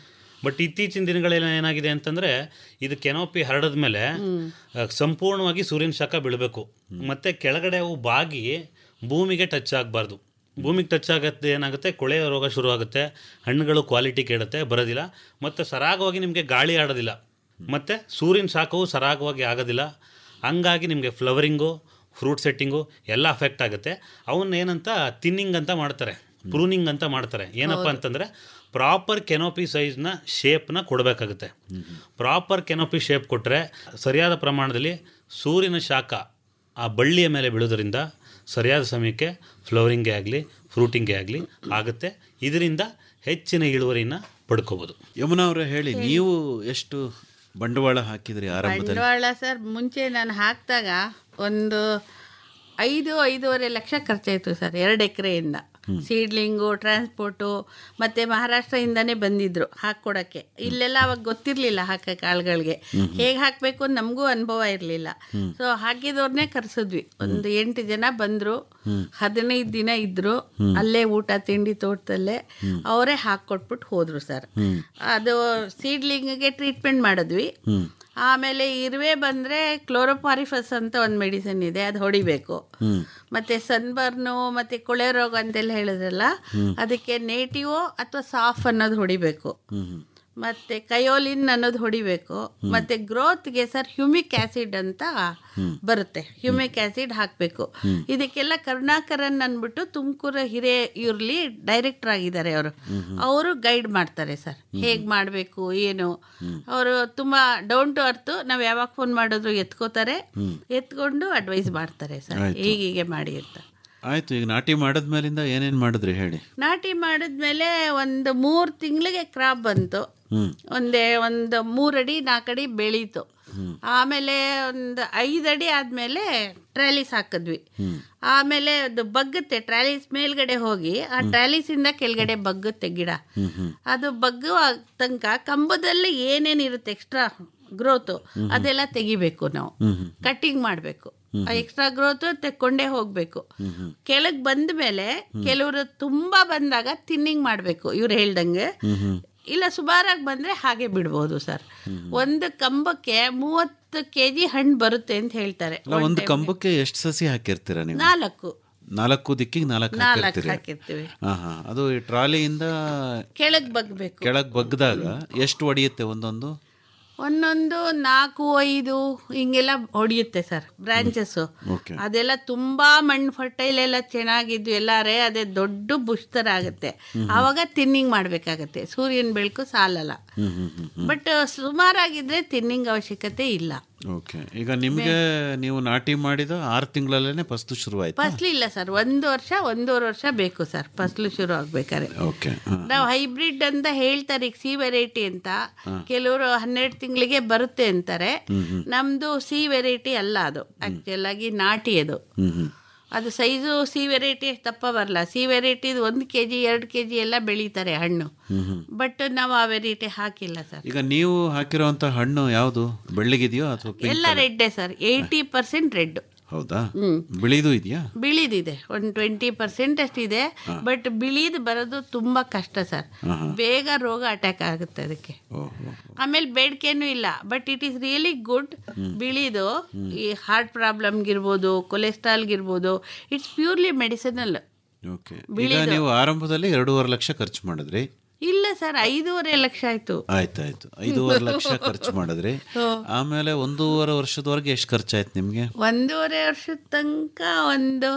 ಬಟ್ ಇತ್ತೀಚಿನ ದಿನಗಳೆಲ್ಲ ಏನಾಗಿದೆ ಅಂತಂದರೆ ಇದು ಕೆನೋಪಿ ಹರಡದ ಮೇಲೆ ಆ, ಸಂಪೂರ್ಣವಾಗಿ ಸೂರ್ಯನ ಶಾಖ ಬೀಳಬೇಕು ಮತ್ತು ಕೆಳಗಡೆ ಅವು ಬಾಗಿ ಭೂಮಿಗೆ ಟಚ್ ಆಗಬಾರ್ದು ಭೂಮಿಗೆ ಟಚ್ ಆಗುತ್ತೆ ಏನಾಗುತ್ತೆ ಕೊಳೆಯ ರೋಗ ಶುರುವಾಗುತ್ತೆ ಹಣ್ಣುಗಳು ಕ್ವಾಲಿಟಿ ಕೆಡುತ್ತೆ ಬರೋದಿಲ್ಲ ಮತ್ತು ಸರಾಗವಾಗಿ ನಿಮಗೆ ಗಾಳಿ ಆಡೋದಿಲ್ಲ ಮತ್ತು ಸೂರ್ಯನ ಶಾಖವು ಸರಾಗವಾಗಿ ಆಗೋದಿಲ್ಲ ಹಂಗಾಗಿ ನಿಮಗೆ ಫ್ಲವರಿಂಗು ಫ್ರೂಟ್ ಸೆಟ್ಟಿಂಗು ಎಲ್ಲ ಅಫೆಕ್ಟ್ ಆಗುತ್ತೆ ಅವನ್ನ ಏನಂತ ತಿನ್ನಿಂಗ್ ಅಂತ ಮಾಡ್ತಾರೆ ಪ್ರೂನಿಂಗ್ ಅಂತ ಮಾಡ್ತಾರೆ ಏನಪ್ಪ ಅಂತಂದರೆ ಪ್ರಾಪರ್ ಕೆನೋಪಿ ಸೈಜ್ನ ಶೇಪ್ನ ಕೊಡಬೇಕಾಗುತ್ತೆ ಪ್ರಾಪರ್ ಕೆನೋಪಿ ಶೇಪ್ ಕೊಟ್ಟರೆ ಸರಿಯಾದ ಪ್ರಮಾಣದಲ್ಲಿ ಸೂರ್ಯನ ಶಾಖ ಆ ಬಳ್ಳಿಯ ಮೇಲೆ ಬೀಳೋದ್ರಿಂದ ಸರಿಯಾದ ಸಮಯಕ್ಕೆ ಫ್ಲವರಿಂಗೇ ಆಗಲಿ ಫ್ರೂಟಿಂಗೇ ಆಗಲಿ ಆಗುತ್ತೆ ಇದರಿಂದ ಹೆಚ್ಚಿನ ಇಳುವರಿನ ಪಡ್ಕೋಬೋದು ಯಮುನಾ ಅವರೇ ಹೇಳಿ ನೀವು ಎಷ್ಟು ಬಂಡವಾಳ ಹಾಕಿದ್ರಿ ಆರಂಭದಲ್ಲಿ ಬಂಡವಾಳ ಸರ್ ಮುಂಚೆ ನಾನು ಹಾಕಿದಾಗ ಒಂದು ಐದು ಐದೂವರೆ ಲಕ್ಷ ಖರ್ಚಾಯಿತು ಸರ್ ಎರಡು ಎಕರೆಯಿಂದ ಸೀಡ್ಲಿಂಗು ಟ್ರಾನ್ಸ್ಪೋರ್ಟು ಮತ್ತು ಮಹಾರಾಷ್ಟ್ರದಿಂದನೇ ಬಂದಿದ್ರು ಹಾಕ್ಕೊಡೋಕ್ಕೆ ಇಲ್ಲೆಲ್ಲ ಅವಾಗ ಗೊತ್ತಿರಲಿಲ್ಲ ಹಾಕಕ್ಕೆ ಆಳುಗಳಿಗೆ ಹೇಗೆ ಹಾಕಬೇಕು ಅಂತ ನಮಗೂ ಅನುಭವ ಇರಲಿಲ್ಲ ಸೊ ಹಾಕಿದವ್ರನ್ನೇ ಕರೆಸಿದ್ವಿ ಒಂದು ಎಂಟು ಜನ ಬಂದರು ಹದಿನೈದು ದಿನ ಇದ್ದರು ಅಲ್ಲೇ ಊಟ ತಿಂಡಿ ತೋಟದಲ್ಲೇ ಅವರೇ ಹಾಕ್ಕೊಟ್ಬಿಟ್ಟು ಹೋದರು ಸರ್ ಅದು ಸೀಡ್ಲಿಂಗಿಗೆ ಟ್ರೀಟ್ಮೆಂಟ್ ಮಾಡಿದ್ವಿ ಆಮೇಲೆ ಇರುವೆ ಬಂದರೆ ಕ್ಲೋರೋಪಾರಿಫಸ್ ಅಂತ ಒಂದು ಮೆಡಿಸಿನ್ ಇದೆ ಅದು ಹೊಡಿಬೇಕು ಮತ್ತೆ ಸನ್ಬರ್ನು ಮತ್ತೆ ಕೊಳೆ ರೋಗ ಅಂತೆಲ್ಲ ಹೇಳಿದ್ರಲ್ಲ ಅದಕ್ಕೆ ನೇಟಿವೋ ಅಥವಾ ಸಾಫ್ ಅನ್ನೋದು ಹೊಡಿಬೇಕು ಮತ್ತೆ ಕಯೋಲಿನ್ ಅನ್ನೋದು ಹೊಡಿಬೇಕು ಮತ್ತೆ ಗ್ರೋತ್ಗೆ ಸರ್ ಹ್ಯೂಮಿಕ್ ಆಸಿಡ್ ಅಂತ ಬರುತ್ತೆ ಹ್ಯೂಮಿಕ್ ಆಸಿಡ್ ಹಾಕಬೇಕು ಇದಕ್ಕೆಲ್ಲ ಕರುಣಾಕರನ್ ಅಂದ್ಬಿಟ್ಟು ತುಮಕೂರು ಹಿರೇ ಇರ್ಲಿ ಡೈರೆಕ್ಟರ್ ಆಗಿದ್ದಾರೆ ಅವರು ಅವರು ಗೈಡ್ ಮಾಡ್ತಾರೆ ಸರ್ ಹೇಗ್ ಮಾಡಬೇಕು ಏನು ಅವರು ತುಂಬಾ ಡೌನ್ ಟು ಅರ್ತ್ ನಾವು ಯಾವಾಗ ಫೋನ್ ಮಾಡಿದ್ರು ಎತ್ಕೋತಾರೆ ಎತ್ಕೊಂಡು ಅಡ್ವೈಸ್ ಮಾಡ್ತಾರೆ ಸರ್ ಹೀಗೀಗೆ ಮಾಡಿ ಅಂತ ಆಯ್ತು ಈಗ ನಾಟಿ ಮಾಡದ್ಮೇಲಿಂದ ಏನೇನ್ ಮಾಡಿದ್ರಿ ಹೇಳಿ ನಾಟಿ ಮಾಡಿದ್ಮೇಲೆ ಒಂದು ಮೂರು ತಿಂಗಳಿಗೆ ಕ್ರಾಪ್ ಬಂತು ಹ್ಮ್ ಒಂದೇ ಒಂದು ಮೂರಡಿ ನಾಲ್ಕಡಿ ಬೆಳೀತು ಆಮೇಲೆ ಒಂದು ಐದಡಿ ಆದಮೇಲೆ ಟ್ರಾಲಿಸ್ ಹಾಕಿದ್ವಿ ಆಮೇಲೆ ಅದು ಬಗ್ಗುತ್ತೆ ಟ್ರಾಲಿಸ್ ಮೇಲ್ಗಡೆ ಹೋಗಿ ಆ ಟ್ರಾಲಿಸಿಂದ ಕೆಳಗಡೆ ಬಗ್ಗುತ್ತೆ ಗಿಡ ಅದು ಬಗ್ಗುವ ತನಕ ಕಂಬದಲ್ಲಿ ಏನೇನಿರುತ್ತೆ ಎಕ್ಸ್ಟ್ರಾ ಗ್ರೋತು ಅದೆಲ್ಲ ತೆಗಿಬೇಕು ನಾವು ಕಟ್ಟಿಂಗ್ ಮಾಡಬೇಕು ಎಕ್ಸ್ಟ್ರಾ ಗ್ರೋತ್ ತೆಕ್ಕೊಂಡೇ ಹೋಗ್ಬೇಕು ಕೆಳಗ್ ಬಂದ ಮೇಲೆ ಕೆಲವರು ತುಂಬಾ ಬಂದಾಗ ತಿನ್ನಿಂಗ್ ಮಾಡ್ಬೇಕು ಇವ್ರು ಹೇಳ್ದಂಗೆ ಇಲ್ಲ ಸುಮಾರಾಗಿ ಬಂದ್ರೆ ಹಾಗೆ ಬಿಡ್ಬೋದು ಸರ್ ಒಂದು ಕಂಬಕ್ಕೆ ಮೂವತ್ತು ಕೆಜಿ ಹಣ್ಣು ಬರುತ್ತೆ ಅಂತ ಹೇಳ್ತಾರೆ ಅಲ್ಲ ಒಂದು ಕಂಬಕ್ಕೆ ಎಷ್ಟು ಸಸಿ ಹಾಕಿರ್ತೀರಾ ನೀವು ನಾಲ್ಕು ನಾಲ್ಕು ದಿಕ್ಕಿಗೆ ನಾಲ್ಕು ನಾಲ್ಕು ಹಾಕಿರ್ತೀರಿ ಹಾಕಿರ್ತೀವಿ ಹಾ ಹಾ ಅದು ಈ ಟ್ರಾಲಿಯಿಂದ ಕೆಳಗ್ ಬಗ್ಬೇಕು ಕೆಳಗೆ ಬಗ್ಗದಾಗ ಎಷ್ಟು ಹೊಡೆಯುತ್ತೆ ಒಂದೊಂದು ಒಂದೊಂದು ನಾಲ್ಕು ಐದು ಹಿಂಗೆಲ್ಲ ಹೊಡೆಯುತ್ತೆ ಸರ್ ಬ್ರಾಂಚಸ್ ಓಕೆ ಅದೆಲ್ಲ ತುಂಬಾ ಮಣ್ಣು ಫರ್ಟೈಲ್ ಎಲ್ಲ ಚೆನ್ನಾಗಿದ್ದು ಎಲ್ಲಾರೆ ಅದೇ ದೊಡ್ಡ ಬುಷ್ ಥರ ಆಗುತ್ತೆ ಆವಾಗ ತಿನ್ನಿಂಗ್ ಮಾಡ್ಬೇಕಾಗತ್ತೆ ಸೂರ್ಯನ ಬೆಳಕು ಸಾಲಲ್ಲ ಹ್ಮ್ ಹ್ಮ್ ಹ್ಮ್ ಬಟ್ ಸುಮಾರಾಗಿದ್ರೆ ತಿನ್ನಿಂಗ್ ಅವಶ್ಯಕತೆ ಇಲ್ಲ ಓಕೆ ಈಗ ನಿಮ್ಗೆ ನೀವು ನಾಟಿ ಮಾಡಿದ ಆರು ತಿಂಗಳಲ್ಲೇ ಫಸ್ಟ್ ಶುರು ಆಯ್ತು ಫಸ್ಲು ಇಲ್ಲ ಸರ್ ಒಂದು ವರ್ಷ ಒಂದೂವರೆ ವರ್ಷ ಬೇಕು ಸರ್ ಫಸ್ಲು ಶುರು ಆಗ್ಬೇಕಾದ್ರೆ ಓಕೆ ನಾವು ಹೈಬ್ರಿಡ್ ಅಂತ ಹೇಳ್ತಾರೆ ಈಗ ಸಿ ವೆರೈಟಿ ಅಂತ ಕೆಲವರು ಹನ್ನೆರಡು ತಿಂಗಳಿಗೆ ಬರುತ್ತೆ ಅಂತಾರೆ ನಮ್ದು ಸಿ ವೆರೈಟಿ ಅಲ್ಲ ಅದು ಆಕ್ಚುಲ್ ಆಗಿ ನಾಟಿ ಅದು ಹ್ಮ್ ಹ್ಮ್ ಅದು ಸೈಜು ಸಿ ವೆರೈಟಿ ತಪ್ಪ ಬರಲ್ಲ ಸಿ ವೆರೈಟಿದು ಒಂದು ಕೆ ಜಿ ಎರಡು ಕೆ ಜಿ ಎಲ್ಲ ಬೆಳೀತಾರೆ ಹಣ್ಣು ಬಟ್ ನಾವು ಆ ವೆರೈಟಿ ಹಾಕಿಲ್ಲ ಸರ್ ಈಗ ನೀವು ಹಾಕಿರುವಂತ ಹಣ್ಣು ಯಾವುದು ಬೆಳ್ಳಗಿದೆಯೋ ಅಥವಾ pink ಎಲ್ಲ colour? ರೆಡ್ಡೇ ಸರ್ ಏಯ್ಟಿ ಪರ್ಸೆಂಟ್ ರೆಡ್ ಹೌದಾ ಬಿಳಿದು ಇದೆಯಾ ಬಿಳಿದಿದೆ ಒಂದು ಟ್ವೆಂಟಿ ಪರ್ಸೆಂಟ್ ಅಷ್ಟಿದೆ ಬಟ್ ಬಿಳಿದು ಬರೋದು ತುಂಬ ಕಷ್ಟ ಸರ್ ಬೇಗ ರೋಗ ಅಟ್ಯಾಕ್ ಆಗುತ್ತೆ ಅದಕ್ಕೆ ಓಹೋ ಆಮೇಲೆ ಬೇಡಿಕೆನೂ ಇಲ್ಲ but it is really good ಬಿಳಿದು ಈ ಹಾರ್ಟ್ ಪ್ರಾಬ್ಲಮ್ಗಿರ್ಬೋದು ಕೊಲೆಸ್ಟ್ರಾಲ್ಗಿರ್ಬೋದು ಇಟ್ಸ್ ಪ್ಯೂರ್ಲಿ ಮೆಡಿಸಿನಲ್ ಓಕೆ ಈಗ ನೀವು ಆರಂಭದಲ್ಲಿ ಎರಡೂವರೆ ಲಕ್ಷ ಖರ್ಚು ಮಾಡಿದ್ರಿ ಇಲ್ಲ ಸರ್ ಐದೂವರೆ ಲಕ್ಷ ಆಯ್ತು ಆಯ್ತಾಯ್ತು ಐದೂವರೆ ಲಕ್ಷ ಖರ್ಚು ಮಾಡಿದ್ರಿ ಆಮೇಲೆ ಒಂದೂವರೆ ವರ್ಷದವರೆಗೆ ಎಷ್ಟು ಖರ್ಚಾಯ್ತು ನಿಮ್ಗೆ ಒಂದೂವರೆ ವರ್ಷದ ತನಕ ಒಂದು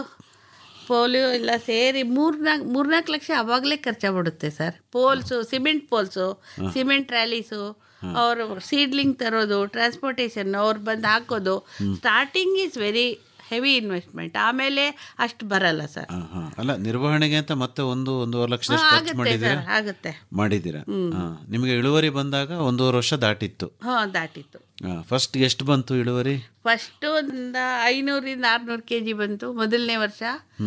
ಪೋಲಿಯೋ ಎಲ್ಲ ಸೇರಿ ಮೂರ್ನಾಲ್ಕು ಮೂರ್ನಾಲ್ಕು ಲಕ್ಷ ಅವಾಗಲೇ ಖರ್ಚಾಗ್ಬಿಡುತ್ತೆ sir poles cement poles cement ರ್ಯಾಲೀಸು ಅವರು ಸೀಡ್ಲಿಂಗ್ ತರೋದು ಟ್ರಾನ್ಸ್ಪೋರ್ಟೇಷನ್ ಅವ್ರು ಬಂದು ಹಾಕೋದು starting is very heavy investment ಆಮೇಲೆ ಅಷ್ಟು ಬರಲ್ಲ ಸರ್ ಹಾ, ಹಾ. ಅಲ್ಲ ನಿರ್ವಹಣೆಗೆ ಅಂತ ಮತ್ತೆ ಒಂದು ಒಂದೂವರೆ ಲಕ್ಷದಷ್ಟು ಖರ್ಚು ಆಗುತ್ತೆ ಮಾಡಿದ್ದೀರಾ ಸರ್ ಆಗುತ್ತೆ ಮಾಡಿದ್ದೀರಾ ಹಾ. ನಿಮಗೆ ಇಳುವರಿ ಬಂದಾಗ ಒಂದೂವರೆ ವರ್ಷ ದಾಟಿತ್ತು ಹಾಂ ದಾಟಿತ್ತು ಫಸ್ಟ್ ಎಷ್ಟು ಬಂತು ಇಳುವರಿ ಫಸ್ಟು ಒಂದು ಐನೂರಿಂದ ಆರುನೂರು ಕೆ ಜಿ ಬಂತು ಮೊದಲನೇ ವರ್ಷ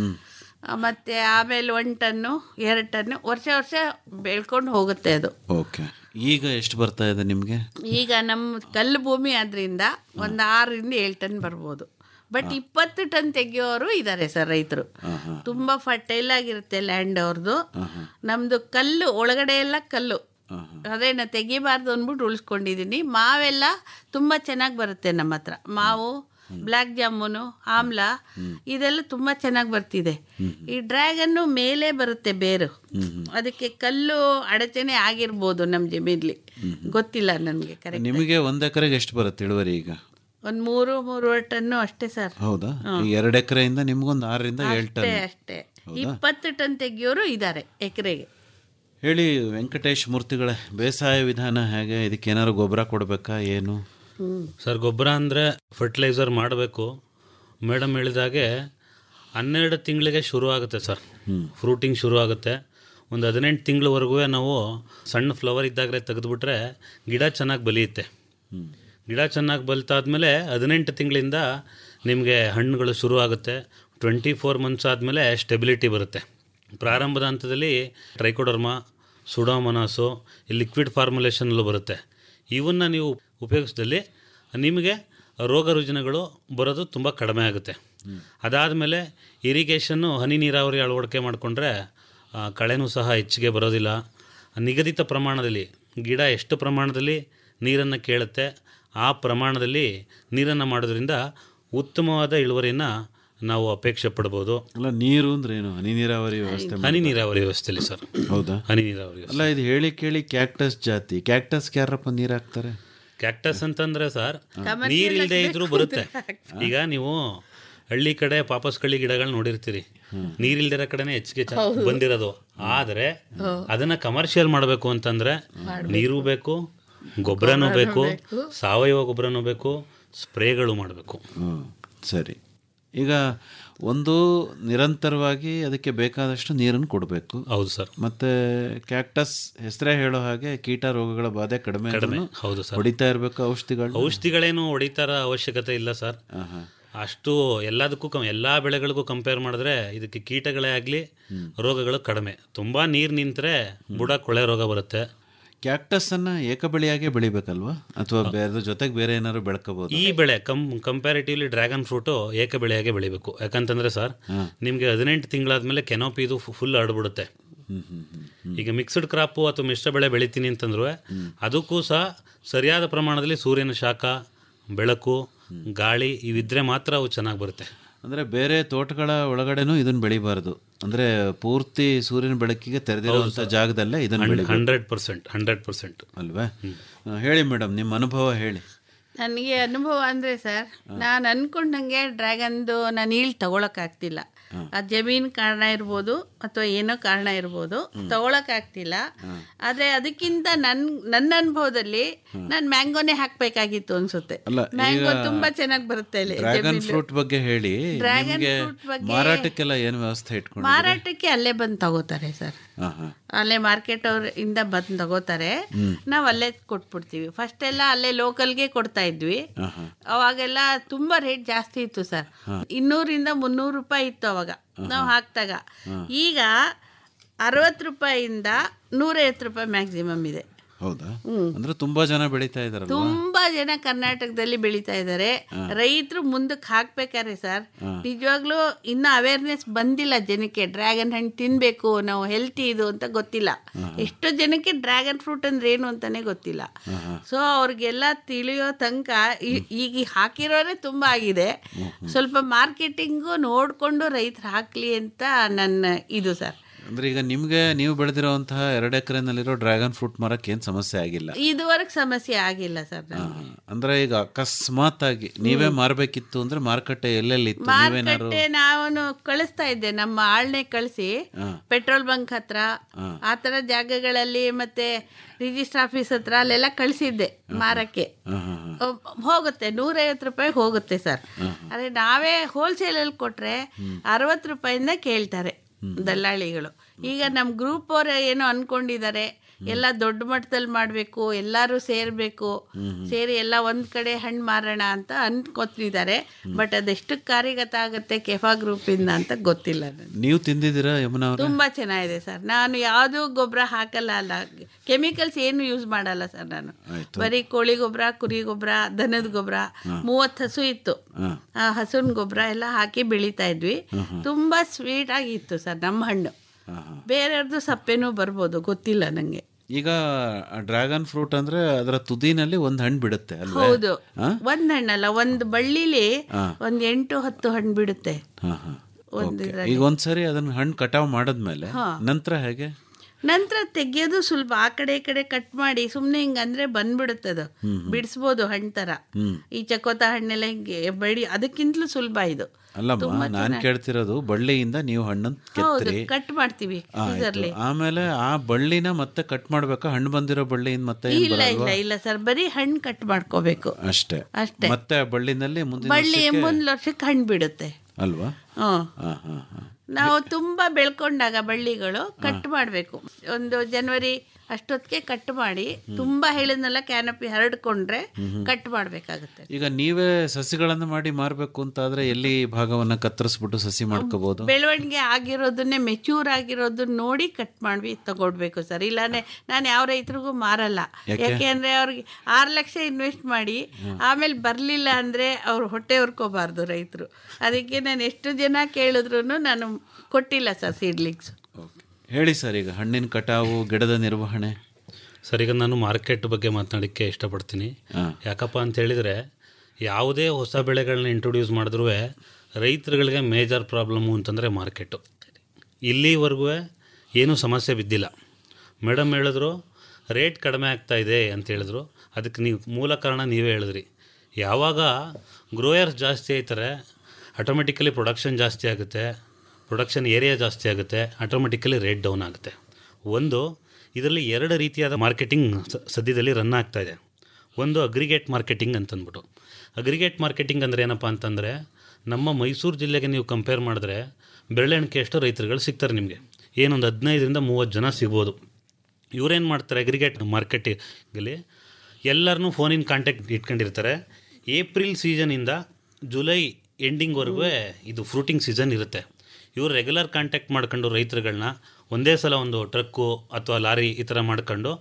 ಆ, ಮತ್ತೆ ಆಮೇಲೆ ಒಂದು ಟನ್ನು ಎರಡು ಟನ್ನು ವರ್ಷ ವರ್ಷ ಬೆಳ್ಕೊಂಡು ಹೋಗುತ್ತೆ ಅದು ಓಕೆ ಈಗ ಎಷ್ಟು ಬರ್ತಾ ಇದೆ ನಿಮಗೆ ಈಗ ನಮ್ಮ ಕಲ್ಲು ಭೂಮಿ ಆದ್ರಿಂದ ಒಂದು ಆರರಿಂದ ಏಳು ಟನ್ ಬರ್ಬೋದು ಬಟ್ ಇಪ್ಪತ್ತು ಟನ್ ತೆಗಿಯೋರು ಇದ್ದಾರೆ ಸರ್ ರೈತರು ತುಂಬ ಫರ್ಟೈಲ್ ಆಗಿರುತ್ತೆ ಲ್ಯಾಂಡ್ ಅವ್ರದ್ದು ನಮ್ಮದು ಕಲ್ಲು ಒಳಗಡೆ ಎಲ್ಲ ಕಲ್ಲು ಅದೇ ನಾ ತೆಗಿಬಾರ್ದು ಅಂದ್ಬಿಟ್ಟು ಉಳಿಸ್ಕೊಂಡಿದ್ದೀನಿ ಮಾವೆಲ್ಲ ತುಂಬ ಚೆನ್ನಾಗಿ ಬರುತ್ತೆ ನಮ್ಮ ಹತ್ರ ಮಾವು ಬ್ಲ್ಯಾಕ್ ಜಾಮೂನು ಆಮ್ಲ ಇದೆಲ್ಲ ತುಂಬ ಚೆನ್ನಾಗಿ ಬರ್ತಿದೆ ಈ ಡ್ರ್ಯಾಗನ್ನು ಮೇಲೆ ಬರುತ್ತೆ ಬೇರು ಅದಕ್ಕೆ ಕಲ್ಲು ಅಡಚಣೆ ಆಗಿರ್ಬೋದು ನಮ್ಮ ಜಮೀನ್ಲಿ ಗೊತ್ತಿಲ್ಲ ನನಗೆ ಕರೆಕ್ಟ್ ನಿಮಗೆ ಒಂದ್ ಎಕರೆಗೆ ಎಷ್ಟು ಬರುತ್ತೆ ಇಳುವರಿ ಈಗ ಒಂದು ಮೂರು ಮೂರುವರೆ ಟನ್ನು ಅಷ್ಟೇ ಸರ್ ಹೌದಾ ಈ ಎರಡು ಎಕರೆಯಿಂದ ನಿಮ್ಗೊಂದು ಆರರಿಂದ ಏಳು ಟನ್ ಅಷ್ಟೇ ಅಷ್ಟೇ ಇಪ್ಪತ್ತು ಟನ್ ತೆಗಿಯೋರು ಇದ್ದಾರೆ ಎಕರೆಗೆ ಹೇಳಿ ವೆಂಕಟೇಶ್ ಮೂರ್ತಿಗಳೇ ಬೇಸಾಯ ವಿಧಾನ ಹೇಗೆ ಇದಕ್ಕೆ ಏನಾದ್ರು ಗೊಬ್ಬರ ಕೊಡಬೇಕಾ ಏನು ಸರ್ ಗೊಬ್ಬರ ಅಂದರೆ ಫರ್ಟಿಲೈಸರ್ ಮಾಡಬೇಕು ಮೇಡಮ್ ಹೇಳಿದಾಗೆ ಹನ್ನೆರಡು ತಿಂಗಳಿಗೆ ಶುರು ಆಗುತ್ತೆ ಸರ್ ಫ್ರೂಟಿಂಗ್ ಶುರು ಆಗುತ್ತೆ ಒಂದು ಹದಿನೆಂಟು ತಿಂಗಳವರೆಗೂ ನಾವು ಸಣ್ಣ ಫ್ಲವರ್ ಇದ್ದಾಗಲೇ ತೆಗೆದುಬಿಟ್ರೆ ಗಿಡ ಚೆನ್ನಾಗಿ ಬಲಿಯುತ್ತೆ ಗಿಡ ಚೆನ್ನಾಗಿ ಬಲ್ತಾದ್ಮೇಲೆ ಹದಿನೆಂಟು ತಿಂಗಳಿಂದ ನಿಮಗೆ ಹಣ್ಣುಗಳು ಶುರು ಆಗುತ್ತೆ ಟ್ವೆಂಟಿ ಫೋರ್ ಮಂತ್ಸ್ ಆದಮೇಲೆ ಸ್ಟೆಬಿಲಿಟಿ ಬರುತ್ತೆ ಪ್ರಾರಂಭದ ಹಂತದಲ್ಲಿ ಟ್ರೈಕೋಡರ್ಮ ಸುಡೋಮನಾಸು ಈ ಲಿಕ್ವಿಡ್ ಫಾರ್ಮುಲೇಷನಲ್ಲೂ ಬರುತ್ತೆ ಇವನ್ನು ನೀವು ಉಪಯೋಗಿಸಿದಲ್ಲಿ ನಿಮಗೆ ರೋಗ ರುಜಿನಗಳು ಬರೋದು ತುಂಬ ಕಡಿಮೆ ಆಗುತ್ತೆ ಅದಾದಮೇಲೆ ಇರಿಗೇಷನ್ನು ಹನಿ ನೀರಾವರಿ ಅಳವಡಿಕೆ ಮಾಡಿಕೊಂಡ್ರೆ ಕಳೆನೂ ಸಹ ಹೆಚ್ಚಿಗೆ ಬರೋದಿಲ್ಲ ನಿಗದಿತ ಪ್ರಮಾಣದಲ್ಲಿ ಗಿಡ ಎಷ್ಟು ಪ್ರಮಾಣದಲ್ಲಿ ನೀರನ್ನು ಕೇಳುತ್ತೆ ಆ ಪ್ರಮಾಣದಲ್ಲಿ ನೀರನ್ನು ಮಾಡೋದ್ರಿಂದ ಉತ್ತಮವಾದ ಇಳುವರಿಯನ್ನು ನಾವು ಅಪೇಕ್ಷೆ ಪಡ್ಬೋದು ಅಲ್ಲ ನೀರು ಅಂದ್ರೆ ಏನು ಹನಿ ನೀರಾವರಿ ವ್ಯವಸ್ಥೆ ಹನಿ ನೀರಾವರಿ ವ್ಯವಸ್ಥೆಯಲ್ಲಿ ಸರ್ ಹೌದಾ ಹನಿ ನೀರಾವರಿ ವ್ಯವಸ್ಥೆ. ಅಲ್ಲ ಇದು ಹೇಳಿ ಕೇಳಿ ಕ್ಯಾಕ್ಟಸ್ ಜಾತಿ ಕ್ಯಾಕ್ಟಸ್ಗೆ ಯಾರಪ್ಪ ನೀರು ಹಾಕ್ತಾರೆ ಕ್ಯಾಕ್ಟಸ್ ಅಂತಂದ್ರೆ ಸರ್ ನೀರಿಲ್ಲದೆ ಇದ್ರೂ ಬರುತ್ತೆ ಈಗ ನೀವು ಹಳ್ಳಿ ಕಡೆ ಪಾಪಸ್ ಕಳ್ಳಿ ಗಿಡಗಳು ನೋಡಿರ್ತೀರಿ ನೀರಿಲ್ದಿರೋ ಕಡೆನೆ ಹೆಚ್ಚಿಗೆ ಚ- ಬಂದಿರೋದು ಆದ್ರೆ ಅದನ್ನ ಕಮರ್ಷಿಯಲ್ ಮಾಡಬೇಕು ಅಂತಂದ್ರೆ ನೀರು ಬೇಕು ಗೊಬ್ಬರನೂ ಬೇಕು ಸಾವಯವ ಗೊಬ್ಬರನೂ ಬೇಕು ಸ್ಪ್ರೇಗಳು ಮಾಡಬೇಕು ಹ್ಮ್ ಸರಿ ಈಗ ಒಂದು ನಿರಂತರವಾಗಿ ಅದಕ್ಕೆ ಬೇಕಾದಷ್ಟು ನೀರನ್ನು ಕೊಡಬೇಕು ಹೌದು ಸರ್ ಮತ್ತೆ ಕ್ಯಾಕ್ಟಸ್ ಹೆಸರೇ ಹೇಳೋ ಹಾಗೆ ಕೀಟ ರೋಗಗಳ ಬಾಧೆ ಕಡಿಮೆ ಕಡಿಮೆ ಅಂದ್ರೂ ಹೌದು ಸರ್ ಹೊಡಿತಾ ಇರಬೇಕು ಔಷಧಿಗಳು ಔಷಧಿಗಳೇನು ಹೊಡಿತಾರ ಅವಶ್ಯಕತೆ ಇಲ್ಲ ಸರ್ ಅಷ್ಟು ಎಲ್ಲದಕ್ಕೂ ಕಮ್ ಎಲ್ಲ ಬೆಳೆಗಳಿಗೂ ಕಂಪೇರ್ ಮಾಡಿದ್ರೆ ಇದಕ್ಕೆ ಕೀಟಗಳೇ ಆಗಲಿ ರೋಗಗಳು ಕಡಿಮೆ ತುಂಬ ನೀರು ನಿಂತರೆ ಬುಡ ಕೊಳೆ ರೋಗ ಬರುತ್ತೆ ಕ್ಯಾಕ್ಟಸ್ ಅನ್ನ ಏಕಬೆಳೆಯಾಗೆ ಬೆಳಿಬೇಕಲ್ವಾ ಅಥವಾ ಬೇರೆ ಜೊತೆಗೆ ಬೇರೆ ಏನಾದ್ರು ಬೆಳ್ಕೋಬಹುದು ಈ ಬೆಳೆ ಕಂ ಕಂಪ್ಯಾರಿಟಿವ್ಲಿ ಡ್ರ್ಯಾಗನ್ ಫ್ರೂಟು ಏಕ ಬೆಳೆಯಾಗೆ ಬೆಳಿಬೇಕು ಯಾಕಂತಂದ್ರೆ ಸರ್ ನಿಮಗೆ ಹದಿನೆಂಟು ತಿಂಗಳಾದ್ಮೇಲೆ ಕೆನೋಪಿ ಇದು ಫುಲ್ ಹರಡ್ಬಿಡುತ್ತೆ ಈಗ ಮಿಕ್ಸ್ಡ್ ಕ್ರಾಪು ಅಥವಾ ಮಿಶ್ರ ಬೆಳೆ ಬೆಳಿತೀನಿ ಅಂತಂದ್ರು ಅದಕ್ಕೂ ಸಹ ಸರಿಯಾದ ಪ್ರಮಾಣದಲ್ಲಿ ಸೂರ್ಯನ ಶಾಖ ಬೆಳಕು ಗಾಳಿ ಇವಿದ್ರೆ ಮಾತ್ರ ಅವು ಚೆನ್ನಾಗಿ ಬರುತ್ತೆ ಅಂದ್ರೆ ಬೇರೆ ತೋಟಗಳ ಒಳಗಡೆನೂ ಇದನ್ನ ಬೆಳಿಬಾರ್ದು ಅಂದ್ರೆ ಪೂರ್ತಿ ಸೂರ್ಯನ ಬೆಳಕಿಗೆ ತೆರೆದಿರುವಂತ ಜಾಗದಲ್ಲೇ ಇದನ್ನ ಬೆಳಿ ಹಂಡ್ರೆಡ್ ಪರ್ಸೆಂಟ್ ಹಂಡ್ರೆಡ್ ಪರ್ಸೆಂಟ್ ಅಲ್ವಾ ಆ, ಹೇಳಿ ಮೇಡಮ್ ನಿಮ್ಮ ಅನುಭವ ಹೇಳಿ ನನಗೆ ಅನುಭವ ಅಂದರೆ ಸರ್ ನಾನು ಅನ್ಕೊಂಡಂಗೆ ಡ್ರ್ಯಾಗನ್ದು ನಾನು ಈಳ್ ತಗೊಳಕ್ಕಾಗ್ತಿಲ್ಲ ಅದು ಜಮೀನು ಕಾರಣ ಇರ್ಬೋದು ಅಥವಾ ಏನೋ ಕಾರಣ ಇರ್ಬೋದು ತಗೊಳಕ್ಕಾಗ್ತಿಲ್ಲ ಆದರೆ ಅದಕ್ಕಿಂತ ನನ್ನ ನನ್ನ ಅನುಭವದಲ್ಲಿ ನಾನು ಮ್ಯಾಂಗೋನೇ ಹಾಕಬೇಕಾಗಿತ್ತು ಅನ್ಸುತ್ತೆ ಅಲ್ಲ, ಮ್ಯಾಂಗೋ ಈಗ ತುಂಬಾ ಚೆನ್ನಾಗಿ ಬರುತ್ತೆ ಇಲ್ಲಿ ಡ್ರ್ಯಾಗನ್ ಜಮೀನು. ಫ್ರೂಟ್ ಬಗ್ಗೆ ಹೇಳಿ ಡ್ರ್ಯಾಗನ್ ನಿಮ್ಗೆ ಫ್ರೂಟ್ ಬಗ್ಗೆ- ಮಾರಾಟಕ್ಕೆಲ್ಲ ಏನು ವ್ಯವಸ್ಥೆ ಇಟ್ಕೊಂಡು ಮಾರಾಟಕ್ಕೆ ಅಲ್ಲೇ ಬಂದು ತಗೋತಾರೆ ಸರ್ ಹಾ ಹಾ ಅಲ್ಲೇ ಮಾರ್ಕೆಟ್ ಅವ್ರ ಇಂದ ಬಂದು ತಗೋತಾರೆ ನಾವು ಅಲ್ಲೇ ಕೊಟ್ಬಿಡ್ತೀವಿ ಫಸ್ಟ್ ಎಲ್ಲ ಅಲ್ಲೇ ಲೋಕಲ್ಗೆ ಕೊಡ್ತಾ ಇದ್ವಿ ಅವಾಗೆಲ್ಲ ತುಂಬಾ ರೇಟ್ ಜಾಸ್ತಿ ಇತ್ತು ಸರ್ ಇನ್ನೂರಿಂದ ಮುನ್ನೂರು ರೂಪಾಯಿ ಇತ್ತು ಅವಾಗ ನಾವು ಹಾಕ್ದಾಗ ಈಗ ಅರವತ್ತು ರೂಪಾಯಿಯಿಂದ ನೂರೈವತ್ತು ರೂಪಾಯಿ ಮ್ಯಾಕ್ಸಿಮಮ್ ಇದೆ ಹೌದಾ ಅಂದ್ರೆ ತುಂಬಾ ಜನ ಬೆಳೀತಾ ಇದಾರಲ್ವಾ ತುಂಬಾ ಜನ ಕರ್ನಾಟಕದಲ್ಲಿ ಬೆಳೀತಾ ಇದ್ದಾರೆ ರೈತರು ಮುಂದಕ್ಕೆ ಹಾಕ್ಬೇಕಾರೆ ಸರ್ ನಿಜವಾಗ್ಲೂ ಇನ್ನು ಅವೇರ್ನೆಸ್ ಬಂದಿಲ್ಲ ಜನಕ್ಕೆ ಡ್ರ್ಯಾಗನ್ ಹಣ್ಣು ತಿನ್ಬೇಕು ನಾವು ಹೆಲ್ತಿ ಇದು ಅಂತ ಗೊತ್ತಿಲ್ಲ ಎಷ್ಟೋ ಜನಕ್ಕೆ ಡ್ರ್ಯಾಗನ್ ಫ್ರೂಟ್ ಅಂದ್ರೆ ಏನು ಅಂತಾನೆ ಗೊತ್ತಿಲ್ಲ ಸೊ ಅವ್ರಿಗೆಲ್ಲ ತಿಳಿಯೋ ತನಕ ಈ- ಈಗ ಹಾಕಿರೋರೆ ತುಂಬಾ ಆಗಿದೆ ಸ್ವಲ್ಪ ಮಾರ್ಕೆಟಿಂಗು ನೋಡ್ಕೊಂಡು ರೈತರು ಹಾಕ್ಲಿ ಅಂತ ನನ್ನ ಇದು ಸರ್ ಅಂದ್ರೆ ಈಗ ನಿಮ್ಗೆ ನೀವು ಬೆಳೆದಿರುವಂತಹ ಎರಡು ಎಕರೆನಲ್ಲಿರೋ ಡ್ರ್ಯಾಗನ್ ಫ್ರೂಟ್ ಮರಕ್ಕೆ ಏನ್ ಸಮಸ್ಯೆ ಆಗಿಲ್ಲ ಇದುವರೆಗೆ ಸಮಸ್ಯೆ ಆಗಿಲ್ಲ ಸರ್ ನನಗೆ ಅಂದ್ರೆ ಈಗ ಅಕಸ್ಮಾತ್ ಆಗಿ ನೀವೇ ಮಾರ್ಬೇಕಿತ್ತು ಅಂದ್ರೆ ಮಾರುಕಟ್ಟೆ ಎಲ್ಲೆಲ್ಲಿ ಇತ್ತು ನೀವೇನಾರು ಮಾರುಕಟ್ಟೆ ನಾನು ಕಳಿಸ್ತಾ ಇದ್ದೆ ನಮ್ಮ ಆಳ್ನೆ ಕಳಿಸಿ ಪೆಟ್ರೋಲ್ ಬಂಕ್ ಹತ್ರ ಆ ಥರ ಜಾಗಗಳಲ್ಲಿ ಮತ್ತೆ ರಿಜಿಸ್ಟರ್ ಆಫೀಸ್ ಹತ್ರ ಅಲ್ಲೆಲ್ಲ ಕಳಿಸಿದ್ದೆ ಮಾರಕ್ಕೆ ಅಹ್, ಹೋಗುತ್ತೆ ನೂರೈವತ್ತು ರೂಪಾಯಿ ಹೋಗುತ್ತೆ ಸರ್ ಅದೇ ನಾವೇ ಹೋಲ್ಸೇಲಲ್ಲಿ ಕೊಟ್ರೆ ಅರವತ್ತು ರೂಪಾಯಿಂದ ಕೇಳ್ತಾರೆ ದಲ್ಲಾಳಿಗಳು ಈಗ ನಮ್ಮ ಗ್ರೂಪ್ ಅವ್ರು ಏನೋ ಅನ್ಕೊಂಡಿದ್ದಾರೆ ಎಲ್ಲ ದೊಡ್ಡ ಮಟ್ಟದಲ್ಲಿ ಮಾಡಬೇಕು ಎಲ್ಲರೂ ಸೇರಬೇಕು ಸೇರಿ ಎಲ್ಲ ಒಂದು ಕಡೆ ಹಣ್ಣು ಮಾರೋಣ ಅಂತ ಅನ್ಕೋತಿದ್ದಾರೆ ಬಟ್ ಅದೆಷ್ಟು ಕಾರ್ಯಗತ ಆಗುತ್ತೆ ಕೆಫಾ ಗ್ರೂಪಿಂದ ಅಂತ ಗೊತ್ತಿಲ್ಲ ನನಗೆ ನೀವು ತಿಂದಿದ್ದೀರಾ ಯಮುನಾ ಅವ್ರೆ ತುಂಬಾ ಚೆನ್ನಾಗಿದೆ ಸರ್ ನಾನು ಯಾವುದು ಗೊಬ್ಬರ ಹಾಕಲ್ಲ ಅಲ್ಲ ಕೆಮಿಕಲ್ಸ್ ಏನು ಯೂಸ್ ಮಾಡಲ್ಲ ಸರ್ ನಾನು ಬರೀ ಕೋಳಿ ಗೊಬ್ಬರ ಕುರಿ ಗೊಬ್ಬರ ದನದ ಗೊಬ್ಬರ ಮೂವತ್ತು ಹಸು ಇತ್ತು ಆ ಹಸುವಿನ ಗೊಬ್ಬರ ಎಲ್ಲ ಹಾಕಿ ಬೆಳಿತಾ ಇದ್ವಿ ತುಂಬಾ ಸ್ವೀಟ್ ಆಗಿತ್ತು ಸರ್ ನಮ್ಮ ಹಣ್ಣು ಬೇರೆಯವ್ರದ್ದು ಸಪ್ಪೆನೂ ಬರ್ಬೋದು ಗೊತ್ತಿಲ್ಲ ನಂಗೆ ಈಗ ಡ್ರ್ಯಾಗನ್ ಫ್ರೂಟ್ ಅಂದ್ರೆ ಅದರ ತುದಿನಲ್ಲಿ ಒಂದ್ ಹಣ್ಣು ಬಿಡುತ್ತೆ ಅಲ್ವಾ ಹೌದು ಒಂದ್ ಹಣ್ಣಲ್ಲ ಒಂದು ಬಳ್ಳಿಲಿ ಒಂದ್ ಎಂಟು ಹತ್ತು ಹಣ್ಣು ಬಿಡುತ್ತೆ ಹಾ ಹಾ ಒಂದು Okay. ಈಗ ಒಂದ್ಸರಿ ಅದನ್ನ ಹಣ್ಣು ಕಟಾವ್ ಮಾಡದ್ಮೇಲೆ ನಂತರ ಹೇಗೆ ನಂತರ ತೆಗಿಯೋದು ಸುಲಭ ಆ ಕಡೆ ಈ ಕಡೆ ಕಟ್ ಮಾಡಿ ಸುಮ್ಮನೆ ಹಿಂಗೆ ಅಂದ್ರೆ ಬಂದ್ಬಿಡುತ್ತೆ ಅದು ಬಿಡಿಸ್ಬೋದು ಹಣ್ಣು ಥರ ಈ ಚಕೋತ ಹಣ್ಣೆಲ್ಲ ಹಿಂಗೆ ಬಡಿ ಅದಕ್ಕಿಂತಲೂ ಸುಲಭ ಇದು ಅಲ್ಲಮ್ಮ ನಾನ್ ಕೇಳ್ತಿರೋದು ಬಳ್ಳಿಯಿಂದ ನೀವು ಹಣ್ಣನ್ನು ಹೌದು ಕೆತ್ತಿರಿ ಕಟ್ ಮಾಡ್ತೀವಿ ಆಯ್ತು. ಇದರಲ್ಲಿ ಆಮೇಲೆ ಆ ಬಳ್ಳಿನ ಮತ್ತೆ ಕಟ್ ಮಾಡ್ಬೇಕಾ ಹಣ್ಣು ಬಂದಿರೋ ಬಳ್ಳಿಯಿಂದ ಮತ್ತೆ ಏನ್ ಇಲ್ಲ ಬರಲ್ವಾ ಇಲ್ಲ ಇಲ್ಲ ಸರ್ ಬರೀ ಹಣ್ಣು ಕಟ್ ಮಾಡ್ಕೋಬೇಕು ಅಷ್ಟೇ ಅಷ್ಟೇ ಮತ್ತೆ ಆ ಬಳ್ಳಿನಲ್ಲಿ ಮುಂದಿನ ಬಳ್ಳಿ ವರ್ಷಕ್ಕೆ- ಮುಂದಿನ ವರ್ಷಕ್ಕೆ ಹಣ್ಣು ಬಿಡುತ್ತೆ ಅಲ್ವಾ ಹ್ಞೂ ಹಾ ಹಾ ಹಾ ನಾವು ತುಂಬಾ ಬೆಳ್ಕೊಂಡಾಗ ಬಳ್ಳಿಗಳು ಕಟ್ ಮಾಡಬೇಕು ಒಂದು ಜನವರಿ ಅಷ್ಟೊತ್ತಿಗೆ ಕಟ್ ಮಾಡಿ ತುಂಬಾ ಹೇಳಿದ್ನೆಲ್ಲ ಕ್ಯಾನಪಿ ಹರಡ್ಕೊಂಡ್ರೆ ಕಟ್ ಮಾಡಬೇಕಾಗುತ್ತೆ ಈಗ ನೀವೇ ಸಸಿಗಳನ್ನ ಮಾಡಿ ಮಾರ್ಬೇಕು ಅಂತ ಆದ್ರೆ ಎಲ್ಲಿ ಭಾಗವನ್ನ ಕತ್ತರಿಸ್ಬಿಟ್ಟು ಸಸಿ ಮಾಡ್ಕೋಬಹುದು ಬೆಳವಣಿಗೆ ಆಗಿರೋದನ್ನೇ ಮೆಚ್ಯೂರ್ ಆಗಿರೋದನ್ನ ನೋಡಿ ಕಟ್ ಮಾಡಿ ತಗೊಡ್ಬೇಕು ಸರ್ ಇಲ್ಲಾಂದ್ರೆ ನಾನು ಯಾವ ರೈತರಿಗೂ ಮಾರಲ್ಲ ಯಾಕೆ ಅಂದ್ರೆ ಅವ್ರಿಗೆ ಆರು ಲಕ್ಷ ಇನ್ವೆಸ್ಟ್ ಮಾಡಿ ಆಮೇಲೆ ಬರಲಿಲ್ಲ ಅಂದ್ರೆ ಅವ್ರು ಹೊಟ್ಟೆ ಹೊರ್ಕೋಬಾರ್ದು ರೈತರು ಅದಕ್ಕೆ ನಾನು ಎಷ್ಟು ಜನ ಕೇಳಿದ್ರು ನಾನು ಕೊಟ್ಟಿಲ್ಲ ಸರ್ ಸೀಡ್ಲಿಂಗ್ಸ್ ಹೇಳಿ ಸರ್ ಈಗ ಹಣ್ಣಿನ ಕಟಾವು ಗಿಡದ ನಿರ್ವಹಣೆ ಸರ್ ಈಗ ನಾನು ಮಾರ್ಕೆಟ್ ಬಗ್ಗೆ ಮಾತನಾಡೋಕ್ಕೆ ಇಷ್ಟಪಡ್ತೀನಿ ಯಾಕಪ್ಪ ಅಂತ ಹೇಳಿದರೆ ಯಾವುದೇ ಹೊಸ ಬೆಳೆಗಳನ್ನ ಇಂಟ್ರೊಡ್ಯೂಸ್ ಮಾಡಿದ್ರೂ ರೈತರುಗಳಿಗೆ ಮೇಜರ್ ಪ್ರಾಬ್ಲಮ್ಮು ಅಂತಂದರೆ ಮಾರ್ಕೆಟು ಇಲ್ಲಿವರೆಗೂ ಏನೂ ಸಮಸ್ಯೆ ಬಿದ್ದಿಲ್ಲ ಮೇಡಮ್ ಹೇಳಿದ್ರು ರೇಟ್ ಕಡಿಮೆ ಆಗ್ತಾ ಇದೆ ಅಂತ ಹೇಳಿದ್ರು ಅದಕ್ಕೆ ನೀವು ಮೂಲ ಕಾರಣ ನೀವೇ ಹೇಳಿದ್ರಿ ಯಾವಾಗ ಗ್ರೋಯರ್ಸ್ ಜಾಸ್ತಿ ಆಯ್ತಾರೆ ಆಟೋಮೆಟಿಕಲಿ ಪ್ರೊಡಕ್ಷನ್ ಜಾಸ್ತಿ ಆಗುತ್ತೆ ಪ್ರೊಡಕ್ಷನ್ ಏರಿಯಾ ಜಾಸ್ತಿ ಆಗುತ್ತೆ ಆಟೋಮೆಟಿಕಲಿ ರೇಟ್ ಡೌನ್ ಆಗುತ್ತೆ ಒಂದು ಇದರಲ್ಲಿ ಎರಡು ರೀತಿಯಾದ ಮಾರ್ಕೆಟಿಂಗ್ ಸದ್ಯದಲ್ಲಿ ರನ್ ಆಗ್ತಾ ಇದೆ ಒಂದು ಅಗ್ರಿಗೇಟ್ ಮಾರ್ಕೆಟಿಂಗ್ ಅಂತಂದ್ಬಿಟ್ಟು ಅಗ್ರಿಗೇಟ್ ಮಾರ್ಕೆಟಿಂಗ್ ಅಂದರೆ ಏನಪ್ಪ ಅಂತಂದರೆ ನಮ್ಮ ಮೈಸೂರು ಜಿಲ್ಲೆಗೆ ನೀವು ಕಂಪೇರ್ ಮಾಡಿದ್ರೆ ಬೆರಳೆಣಿಕೆ ಎಷ್ಟು ರೈತರುಗಳು ಸಿಗ್ತಾರೆ ನಿಮಗೆ ಏನೊಂದು ಹದಿನೈದರಿಂದ ಮೂವತ್ತು ಜನ ಸಿಗ್ಬೋದು ಇವರೇನು ಮಾಡ್ತಾರೆ ಅಗ್ರಿಗೇಟ್ ಮಾರ್ಕೆಟಿಗಲ್ಲಿ ಎಲ್ಲರನ್ನೂ ಫೋನಿನ ಕಾಂಟ್ಯಾಕ್ಟ್ ಇಟ್ಕೊಂಡಿರ್ತಾರೆ ಏಪ್ರಿಲ್ ಸೀಸನಿಂದ ಜುಲೈ ಎಂಡಿಂಗ್ವರೆಗೂ ಇದು ಫ್ರೂಟಿಂಗ್ ಸೀಸನ್ ಇರುತ್ತೆ ಇವರು ರೆಗ್ಯುಲರ್ ಕಾಂಟ್ಯಾಕ್ಟ್ ಮಾಡ್ಕೊಂಡು ರೈತರುಗಳನ್ನ ಒಂದೇ ಸಲ ಒಂದು ಟ್ರಕ್ಕು ಅಥವಾ ಲಾರಿ ಈ ಥರ ಮಾಡ್ಕೊಂಡು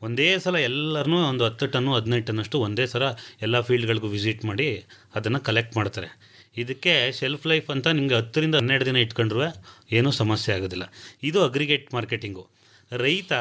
ಒಂದೇ ಸಲ ಎಲ್ಲರನ್ನೂ ಒಂದು ಹತ್ತು ಟನ್ನು ಹದಿನೈದು ಟನ್ನಷ್ಟು ಒಂದೇ ಸಲ ಎಲ್ಲ ಫೀಲ್ಡ್ಗಳಿಗೂ ವಿಸಿಟ್ ಮಾಡಿ ಅದನ್ನು ಕಲೆಕ್ಟ್ ಮಾಡ್ತಾರೆ ಇದಕ್ಕೆ ಶೆಲ್ಫ್ ಲೈಫ್ ಅಂತ ನಿಮಗೆ ಹತ್ತರಿಂದ ಹನ್ನೆರಡು ದಿನ ಇಟ್ಕೊಂಡ್ರೂ ಏನೂ ಸಮಸ್ಯೆ ಆಗೋದಿಲ್ಲ ಇದು ಅಗ್ರಿಗೇಟ್ ಮಾರ್ಕೆಟಿಂಗು ರೈತ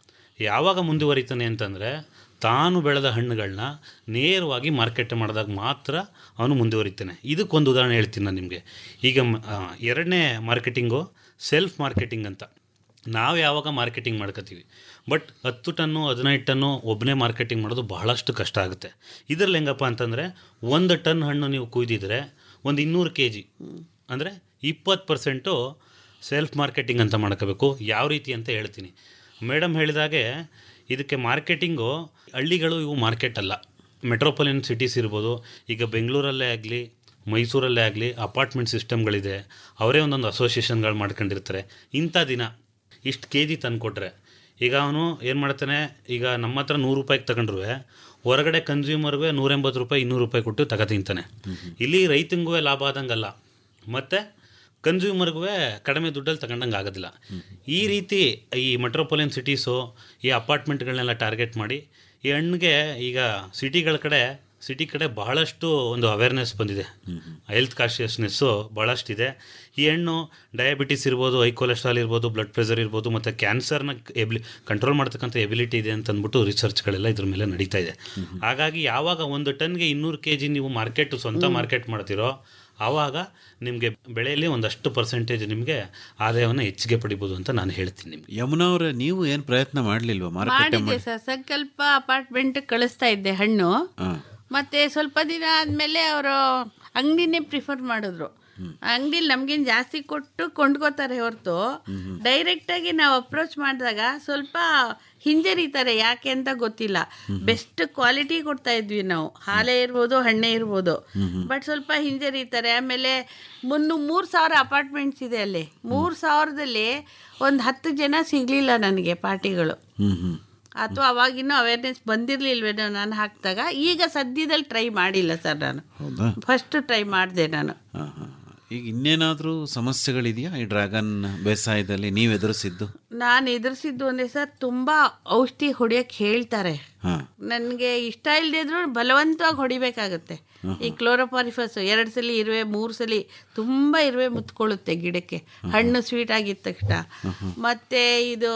ಯಾವಾಗ ಮುಂದುವರಿತಾನೆ ಅಂತಂದರೆ ತಾನು ಬೆಳೆದ ಹಣ್ಣುಗಳನ್ನ ನೇರವಾಗಿ ಮಾರ್ಕೆಟ್ ಮಾಡಿದಾಗ ಮಾತ್ರ ಅವನು ಮುಂದುವರಿತಾನೆ ಇದಕ್ಕೊಂದು ಉದಾಹರಣೆ ಹೇಳ್ತೀನಿ ನಾನು ನಿಮಗೆ ಈಗ ಮ- ಆ, ಎರಡನೇ ಮಾರ್ಕೆಟಿಂಗು ಸೆಲ್ಫ್ ಮಾರ್ಕೆಟಿಂಗ್ ಅಂತ ನಾವು ಯಾವಾಗ ಮಾರ್ಕೆಟಿಂಗ್ ಮಾಡ್ಕೋತೀವಿ ಬಟ್ ಹತ್ತು ಟನ್ನು ಹದಿನೈದು ಟನ್ನು ಒಬ್ಬನೇ ಮಾರ್ಕೆಟಿಂಗ್ ಮಾಡೋದು ಬಹಳಷ್ಟು ಕಷ್ಟ ಆಗುತ್ತೆ ಇದರಲ್ಲಿ ಹೆಂಗಪ್ಪ ಅಂತಂದರೆ ಒಂದು ಟನ್ ಹಣ್ಣು ನೀವು ಕುಯ್ದಿದ್ರೆ ಒಂದು ಇನ್ನೂರು ಕೆ ಜಿ ಅಂದರೆ ಇಪ್ಪತ್ತು ಪರ್ಸೆಂಟು ಸೆಲ್ಫ್ ಮಾರ್ಕೆಟಿಂಗ್ ಅಂತ ಮಾಡ್ಕೋಬೇಕು ಯಾವ ರೀತಿ ಅಂತ ಹೇಳ್ತೀನಿ ಮೇಡಮ್ ಹೇಳಿದಾಗೆ ಇದಕ್ಕೆ ಮಾರ್ಕೆಟಿಂಗು ಹಳ್ಳಿಗಳು ಇವು ಮಾರ್ಕೆಟ್ ಅಲ್ಲ ಮೆಟ್ರೋಪಾಲಿಯನ್ ಸಿಟೀಸ್ ಇರ್ಬೋದು ಈಗ ಬೆಂಗಳೂರಲ್ಲೇ ಆಗಲಿ ಮೈಸೂರಲ್ಲೇ ಆಗಲಿ ಅಪಾರ್ಟ್ಮೆಂಟ್ ಸಿಸ್ಟಮ್ಗಳಿದೆ ಅವರೇ ಒಂದೊಂದು ಅಸೋಸಿಯೇಷನ್ಗಳು ಮಾಡ್ಕೊಂಡಿರ್ತಾರೆ ಇಂಥ ದಿನ ಇಷ್ಟು ಕೆ ಜಿ ತಂದುಕೊಟ್ರೆ ಈಗ ಅವನು ಏನು ಮಾಡ್ತಾನೆ ಈಗ ನಮ್ಮ ಹತ್ರ ನೂರು ರೂಪಾಯಿಗೆ ತಗೊಂಡ್ರು ಹೊರಗಡೆ ಕನ್ಸ್ಯೂಮರ್ಗೆ ನೂರೆಂಬತ್ತು ರೂಪಾಯಿ ಇನ್ನೂರು ರೂಪಾಯಿ ಕೊಟ್ಟು ತಗ ತಿಂತಾನೆ ಇಲ್ಲಿ ರೈತಂಗೂ ಲಾಭ ಆದಂಗಲ್ಲ ಮತ್ತು ಕನ್ಸ್ಯೂಮರ್ಗೂ ಕಡಿಮೆ ದುಡ್ಡಲ್ಲಿ ತಗೊಂಡಂಗೆ ಆಗೋದಿಲ್ಲ ಈ ರೀತಿ ಈ ಮೆಟ್ರೋಪಾಲಿಯನ್ ಸಿಟೀಸು ಈ ಅಪಾರ್ಟ್ಮೆಂಟ್ಗಳನ್ನೆಲ್ಲ ಟಾರ್ಗೆಟ್ ಮಾಡಿ ಈ ಹಣ್ಣಿಗೆ ಈಗ ಸಿಟಿಗಳ ಕಡೆ ಸಿಟಿ ಕಡೆ ಬಹಳಷ್ಟು ಒಂದು ಅವೇರ್ನೆಸ್ ಬಂದಿದೆ ಹೆಲ್ತ್ ಕಾನ್ಷಿಯಸ್ನೆಸ್ಸು ಭಾಳಷ್ಟಿದೆ ಈ ಹಣ್ಣು ಡಯಾಬಿಟಿಸ್ ಇರ್ಬೋದು ಹೈ ಕೊಲೆಸ್ಟ್ರಾಲ್ ಇರ್ಬೋದು ಬ್ಲಡ್ ಪ್ರೆಷರ್ ಇರ್ಬೋದು ಮತ್ತು ಕ್ಯಾನ್ಸರ್ನ ಎಬಿಲಿ ಕಂಟ್ರೋಲ್ ಮಾಡ್ತಕ್ಕಂಥ ಎಬಿಲಿಟಿ ಇದೆ ಅಂತ ಅಂದ್ಬಿಟ್ಟು ರಿಸರ್ಚ್ಗಳೆಲ್ಲ ಇದ್ರ ಮೇಲೆ ನಡೀತಾ ಇದೆ ಹಾಗಾಗಿ ಯಾವಾಗ ಒಂದು ಟನ್ಗೆ ಇನ್ನೂರು ಕೆ ಜಿ ನೀವು ಮಾರ್ಕೆಟ್ ಸ್ವಂತ ಮಾರ್ಕೆಟ್ ಮಾಡ್ತೀರೋ ಆವಾಗ ನಿಮಗೆ ಬೆಳೆಯಲ್ಲಿ ಒಂದಷ್ಟು ಪರ್ಸೆಂಟೇಜ್ ನಿಮಗೆ ಆದಾಯವನ್ನು ಹೆಚ್ಚಿಗೆ ಪಡಿಬೋದು ಅಂತ ನಾನು ಹೇಳ್ತೀನಿ ನಿಮಗೆ ಯಮುನಾ ಅವರೇ ನೀವು ಏನು ಪ್ರಯತ್ನ ಮಾಡಲಿಲ್ವಾ ಮಾರುಕಟ್ಟೆ ಮಾಡಿದ್ದೆ ಮಾಡಿ ಸರ್ ಸಂಕಲ್ಪ ಅಪಾರ್ಟ್ಮೆಂಟ್ ಕಳಿಸ್ತಾ ಇದ್ದೆ ಹಣ್ಣು ಹಾಂ ಮತ್ತೆ ಸ್ವಲ್ಪ ದಿನ ಆದಮೇಲೆ ಅವರು ಅಂಗಡಿನೇ ಪ್ರಿಫರ್ ಮಾಡಿದ್ರು ಅಂಗಡಿಲಿ ನಮ್ಗೇನು ಜಾಸ್ತಿ ಕೊಟ್ಟು ಕೊಂಡ್ಕೋತಾರೆ ಹೊರತು ಡೈರೆಕ್ಟಾಗಿ ನಾವು ಅಪ್ರೋಚ್ ಮಾಡಿದಾಗ ಸ್ವಲ್ಪ ಹಿಂಜರಿತಾರೆ ಯಾಕೆ ಅಂತ ಗೊತ್ತಿಲ್ಲ ಬೆಸ್ಟ್ ಕ್ವಾಲಿಟಿ ಕೊಡ್ತಾ ಇದ್ವಿ ನಾವು ಹಾಲೇ ಇರ್ಬೋದು ಹಣ್ಣೇ ಇರ್ಬೋದು ಬಟ್ ಸ್ವಲ್ಪ ಹಿಂಜರಿತಾರೆ ಆಮೇಲೆ ಮುನ್ನು ಮೂರು ಸಾವಿರ ಅಪಾರ್ಟ್ಮೆಂಟ್ಸ್ ಇದೆ ಅಲ್ಲಿ ಮೂರು ಸಾವಿರದಲ್ಲಿ ಒಂದು ಹತ್ತು ಜನ ಸಿಗಲಿಲ್ಲ ನನಗೆ ಪಾರ್ಟಿಗಳು ಹ್ಞೂ ಹ್ಞೂ ಅಥವಾ ಅವಾಗಿನ್ನೂ ಅವೇರ್ನೆಸ್ ಬಂದಿರಲಿಲ್ವೇನೋ ನಾನು ಹಾಕಿದಾಗ ಈಗ ಸದ್ಯದಲ್ಲಿ ಟ್ರೈ ಮಾಡಿಲ್ಲ ಸರ್ ನಾನು ಹೌದಾ ಫಸ್ಟ್ ಟ್ರೈ ಮಾಡಿದೆ ನಾನು ಹಾಂ ಹಾಂ ಈಗ ಇನ್ನೇನಾದರೂ ಸಮಸ್ಯೆಗಳಿದೆಯಾ ಈ ಡ್ರ್ಯಾಗನ್ ಬೇಸಾಯದಲ್ಲಿ ನೀವು ಎದುರಿಸಿದ್ದು ನಾನು ಎದುರಿಸಿದ್ದು ಅಂದರೆ ಸರ್ ತುಂಬ ಔಷಧಿ ಹೊಡಿಯೋಕ್ಕೆ ಹೇಳ್ತಾರೆ ಹಾಂ ನನಗೆ ಇಷ್ಟ ಇಲ್ಲದೆ ಇದ್ರೂ ಬಲವಂತವಾಗಿ ಹೊಡಿಬೇಕಾಗತ್ತೆ ಈ ಕ್ಲೋರೋಪಾರಿಫಸ್ ಎರಡು ಸಲ ಇರುವೆ ಮೂರು ಸಲ ತುಂಬ ಇರುವೆ ಮುತ್ಕೊಳ್ಳುತ್ತೆ ಗಿಡಕ್ಕೆ ಹಣ್ಣು ಸ್ವೀಟ್ ಆಗಿದ ತಕ್ಷಣ ಮತ್ತು ಇದು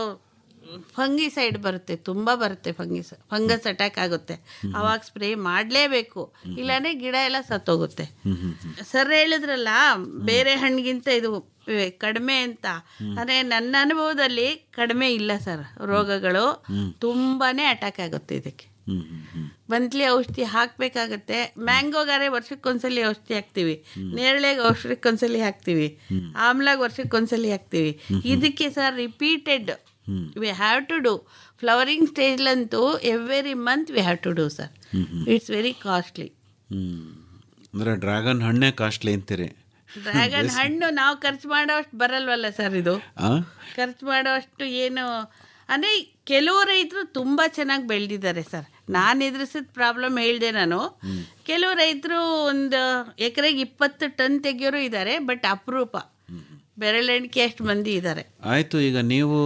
ಫಂಗಿಸೈಡ್ ಬರುತ್ತೆ ತುಂಬ ಬರುತ್ತೆ ಫಂಗಿಸ್ ಫಂಗಸ್ ಅಟ್ಯಾಕ್ ಆಗುತ್ತೆ ಅವಾಗ ಸ್ಪ್ರೇ ಮಾಡಲೇಬೇಕು ಇಲ್ಲಾಂದ್ರೆ ಗಿಡ ಎಲ್ಲ ಸತ್ತೋಗುತ್ತೆ ಸರ್ ಹೇಳಿದ್ರಲ್ಲ ಬೇರೆ ಹಣ್ಣಿಗಿಂತ ಇದು ಇವೆ ಕಡಿಮೆ ಅಂತ ಅಂದರೆ ನನ್ನ ಅನುಭವದಲ್ಲಿ ಕಡಿಮೆ ಇಲ್ಲ ಸರ್ ರೋಗಗಳು ತುಂಬಾನೇ ಅಟ್ಯಾಕ್ ಆಗುತ್ತೆ ಇದಕ್ಕೆ ಹ್ಞೂ ಹ್ಞೂ ಹ್ಞೂ ಮಂತ್ಲಿ ಔಷಧಿ ಹಾಕಬೇಕಾಗತ್ತೆ ಮ್ಯಾಂಗೋಗಾರೆ ವರ್ಷಕ್ಕೊಂದ್ಸಲಿ ಔಷಧಿ ಹಾಕ್ತೀವಿ ನೇರಳೆಗೆ ವರ್ಷಕ್ಕೊಂದ್ಸಲಿ ಹಾಕ್ತೀವಿ ಆಮ್ಲಾಗ ವರ್ಷಕ್ಕೊಂದ್ಸಲಿ ಹಾಕ್ತೀವಿ ಇದಕ್ಕೆ sir repeated we have to do flowering ಸ್ಟೇಜ್ಲಂತೂ every month we have to do sir it's very costly ಹ್ಞೂ ಅಂದರೆ ಡ್ರ್ಯಾಗನ್ ಹಣ್ಣೇ ಕಾಸ್ಟ್ಲಿ ಅಂತೀರಿ ಡ್ರ್ಯಾಗನ್ ಹಣ್ಣು ನಾವು ಖರ್ಚು ಮಾಡೋಷ್ಟು ಬರಲ್ವಲ್ಲ ಸರ್ ಇದು ಆ ಖರ್ಚು ಮಾಡೋಷ್ಟು ಏನು ಅಂದರೆ ಕೆಲವು ರೈತರು ತುಂಬ ಚೆನ್ನಾಗಿ ಬೆಳೆದಿದ್ದಾರೆ ಸರ್ ನಾನು ಎದುರಿಸಿದ ಪ್ರಾಬ್ಲಮ್ ಹೇಳಿದೆ ನಾನು ಕೆಲವು ರೈತರು ಒಂದು ಎಕರೆಗೆ ಇಪ್ಪತ್ತು ಟನ್ ತೆಗಿಯೋರು ಇದ್ದಾರೆ ಬಟ್ ಅಪರೂಪ ಬೆರಳೆಣಿಕೆ ಅಷ್ಟು ಮಂದಿ ಇದ್ದಾರೆ ಆಯಿತು ಈಗ ನೀವು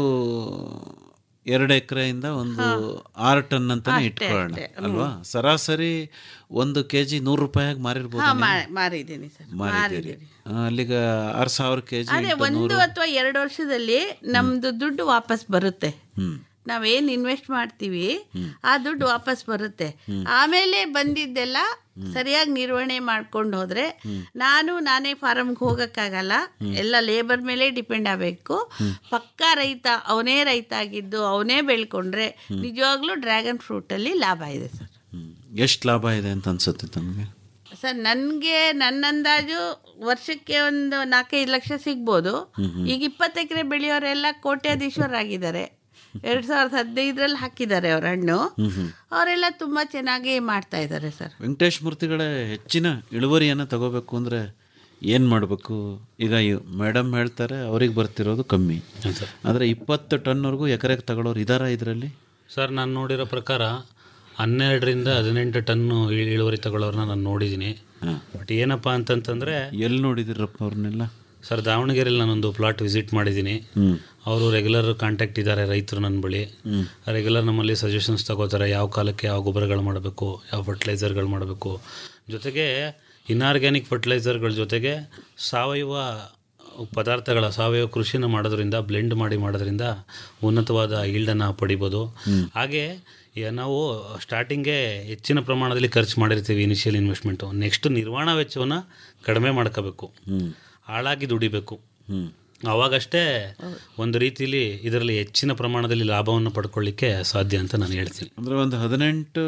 ಎರಡು ಎಕರೆಯಿಂದ ಒಂದು ಆರು ಟನ್ ಅಂತಾನೆ ಇಟ್ಕೊಳ್ಳೋಣ ಅಲ್ವಾ ಸರಾಸರಿ ಒಂದು ಕೆ ಜಿ ನೂರು ರೂಪಾಯಿಗೆ ಮಾರಿರ್ಬೋದು ಹಾಂ ಮಾರಿದ್ದೀನಿ ಸರ್ ಮಾರಿದ್ದೀರಿ ಆ, ಅಲ್ಲಿಗ ಆರು ಸಾವಿರ ಕೆ ಜಿ ಅದೇ ಒಂದು ಅಥವಾ ಎರಡು ವರ್ಷದಲ್ಲಿ ನಮ್ದು ದುಡ್ಡು ವಾಪಸ್ ಬರುತ್ತೆ ನಾವೇನು ಇನ್ವೆಸ್ಟ್ ಮಾಡ್ತೀವಿ ಆ ದುಡ್ಡು ವಾಪಸ್ ಬರುತ್ತೆ ಆಮೇಲೆ ಬಂದಿದ್ದೆಲ್ಲ ಸರಿಯಾಗಿ ನಿರ್ವಹಣೆ ಮಾಡ್ಕೊಂಡು ಹೋದ್ರೆ ನಾನು ನಾನೇ ಫಾರಮ್ಗೆ ಹೋಗೋಕ್ಕಾಗಲ್ಲ ಎಲ್ಲ ಲೇಬರ್ ಮೇಲೆ ಡಿಪೆಂಡ್ ಆಗಬೇಕು ಪಕ್ಕಾ ರೈತ ಅವನೇ ರೈತ ಆಗಿದ್ದು ಅವನೇ ಬೆಳ್ಕೊಂಡ್ರೆ ನಿಜವಾಗ್ಲೂ ಡ್ರ್ಯಾಗನ್ ಫ್ರೂಟಲ್ಲಿ ಲಾಭ ಇದೆ ಸರ್ ಎಷ್ಟು ಲಾಭ ಇದೆ ಅಂತ ಅನ್ಸುತ್ತೆ ತಮಗೆ ಸರ್ ನನಗೆ ನನ್ನ ಅಂದಾಜು ವರ್ಷಕ್ಕೆ ಒಂದು ನಾಲ್ಕೈದು ಲಕ್ಷ ಸಿಗ್ಬೋದು ಈಗ ಇಪ್ಪತ್ತು ಎಕರೆ ಬೆಳೆಯೋರೆಲ್ಲ ಕೋಟ್ಯಾಧೀಶ್ವರಾಗಿದ್ದಾರೆ ಎರಡು ಸಾವಿರದ ಹದಿನೈದರಲ್ಲಿ ಹಾಕಿದ್ದಾರೆ ಅವ್ರ ಹಣ್ಣು ಅವರೆಲ್ಲ ತುಂಬ ಚೆನ್ನಾಗಿ ಮಾಡ್ತಾ ಇದ್ದಾರೆ ಸರ್ ವೆಂಕಟೇಶ್ ಮೂರ್ತಿಗಳೇ ಹೆಚ್ಚಿನ ಇಳುವರಿಯನ್ನು ತಗೋಬೇಕು ಅಂದರೆ ಏನು ಮಾಡಬೇಕು ಈಗ ಮೇಡಮ್ ಹೇಳ್ತಾರೆ ಅವ್ರಿಗೆ ಬರ್ತಿರೋದು ಕಮ್ಮಿ ಆದರೆ ಇಪ್ಪತ್ತು ಟನ್ವರೆಗೂ ಎಕರೆಗೆ ತಗೊಳ್ಳೋರು ಇದಾರ ಇದರಲ್ಲಿ ಸರ್ ನಾನು ನೋಡಿರೋ ಪ್ರಕಾರ ಹನ್ನೆರಡರಿಂದ ಹದಿನೆಂಟು ಟನ್ನು ಇಳ್- ಇಳುವರಿ ತಗೊಳ್ಳೋರನ್ನ ನಾನು ನೋಡಿದ್ದೀನಿ ಬಟ್ ಏನಪ್ಪ ಅಂತಂತಂದರೆ ಎಲ್ಲಿ ನೋಡಿದಿರಪ್ಪ ಅವ್ರನ್ನೆಲ್ಲ ಸರ್ ದಾವಣಗೆರೆಯಲ್ಲಿ ನಾನೊಂದು ಪ್ಲಾಟ್ ವಿಸಿಟ್ ಮಾಡಿದ್ದೀನಿ ಅವರು ರೆಗ್ಯುಲರ್ ಕಾಂಟ್ಯಾಕ್ಟ್ ಇದ್ದಾರೆ ರೈತರು ನನ್ನ ಬಳಿ ರೆಗ್ಯುಲರ್ ನಮ್ಮಲ್ಲಿ ಸಜೆಷನ್ಸ್ ತಗೋತಾರೆ ಯಾವ ಕಾಲಕ್ಕೆ ಯಾವ ಗೊಬ್ಬರಗಳು ಮಾಡಬೇಕು ಯಾವ ಫರ್ಟಿಲೈಸರ್ಗಳು ಮಾಡಬೇಕು ಜೊತೆಗೆ ಇನ್ಆರ್ಗ್ಯಾನಿಕ್ ಫರ್ಟಿಲೈಸರ್ಗಳ ಜೊತೆಗೆ ಸಾವಯವ ಪದಾರ್ಥಗಳ ಸಾವಯವ ಕೃಷಿನ ಮಾಡೋದ್ರಿಂದ ಬ್ಲೆಂಡ್ ಮಾಡಿ ಮಾಡೋದ್ರಿಂದ ಉನ್ನತವಾದ ಈಲ್ಡನ್ನು ಪಡಿಬೋದು ಹಾಗೆ ಈಗ ನಾವು ಸ್ಟಾರ್ಟಿಂಗೆ ಹೆಚ್ಚಿನ ಪ್ರಮಾಣದಲ್ಲಿ ಖರ್ಚು ಮಾಡಿರ್ತೀವಿ ಇನಿಷಿಯಲ್ ಇನ್ವೆಸ್ಟ್ಮೆಂಟು ನೆಕ್ಸ್ಟ್ ನಿರ್ವಹಣಾ ವೆಚ್ಚವನ್ನು ಕಡಿಮೆ ಮಾಡ್ಕೋಬೇಕು ಹಾಳಾಗಿ ದುಡಿಬೇಕು ಅವಾಗಷ್ಟೇ ಒಂದು ರೀತಿಲಿ ಇದರಲ್ಲಿ ಹೆಚ್ಚಿನ ಪ್ರಮಾಣದಲ್ಲಿ ಲಾಭವನ್ನು ಪಡ್ಕೊಳ್ಳಿಕ್ಕೆ ಸಾಧ್ಯ ಅಂತ ನಾನು ಹೇಳ್ತೀನಿ ಅಂದರೆ ಒಂದು ಹದಿನೆಂಟು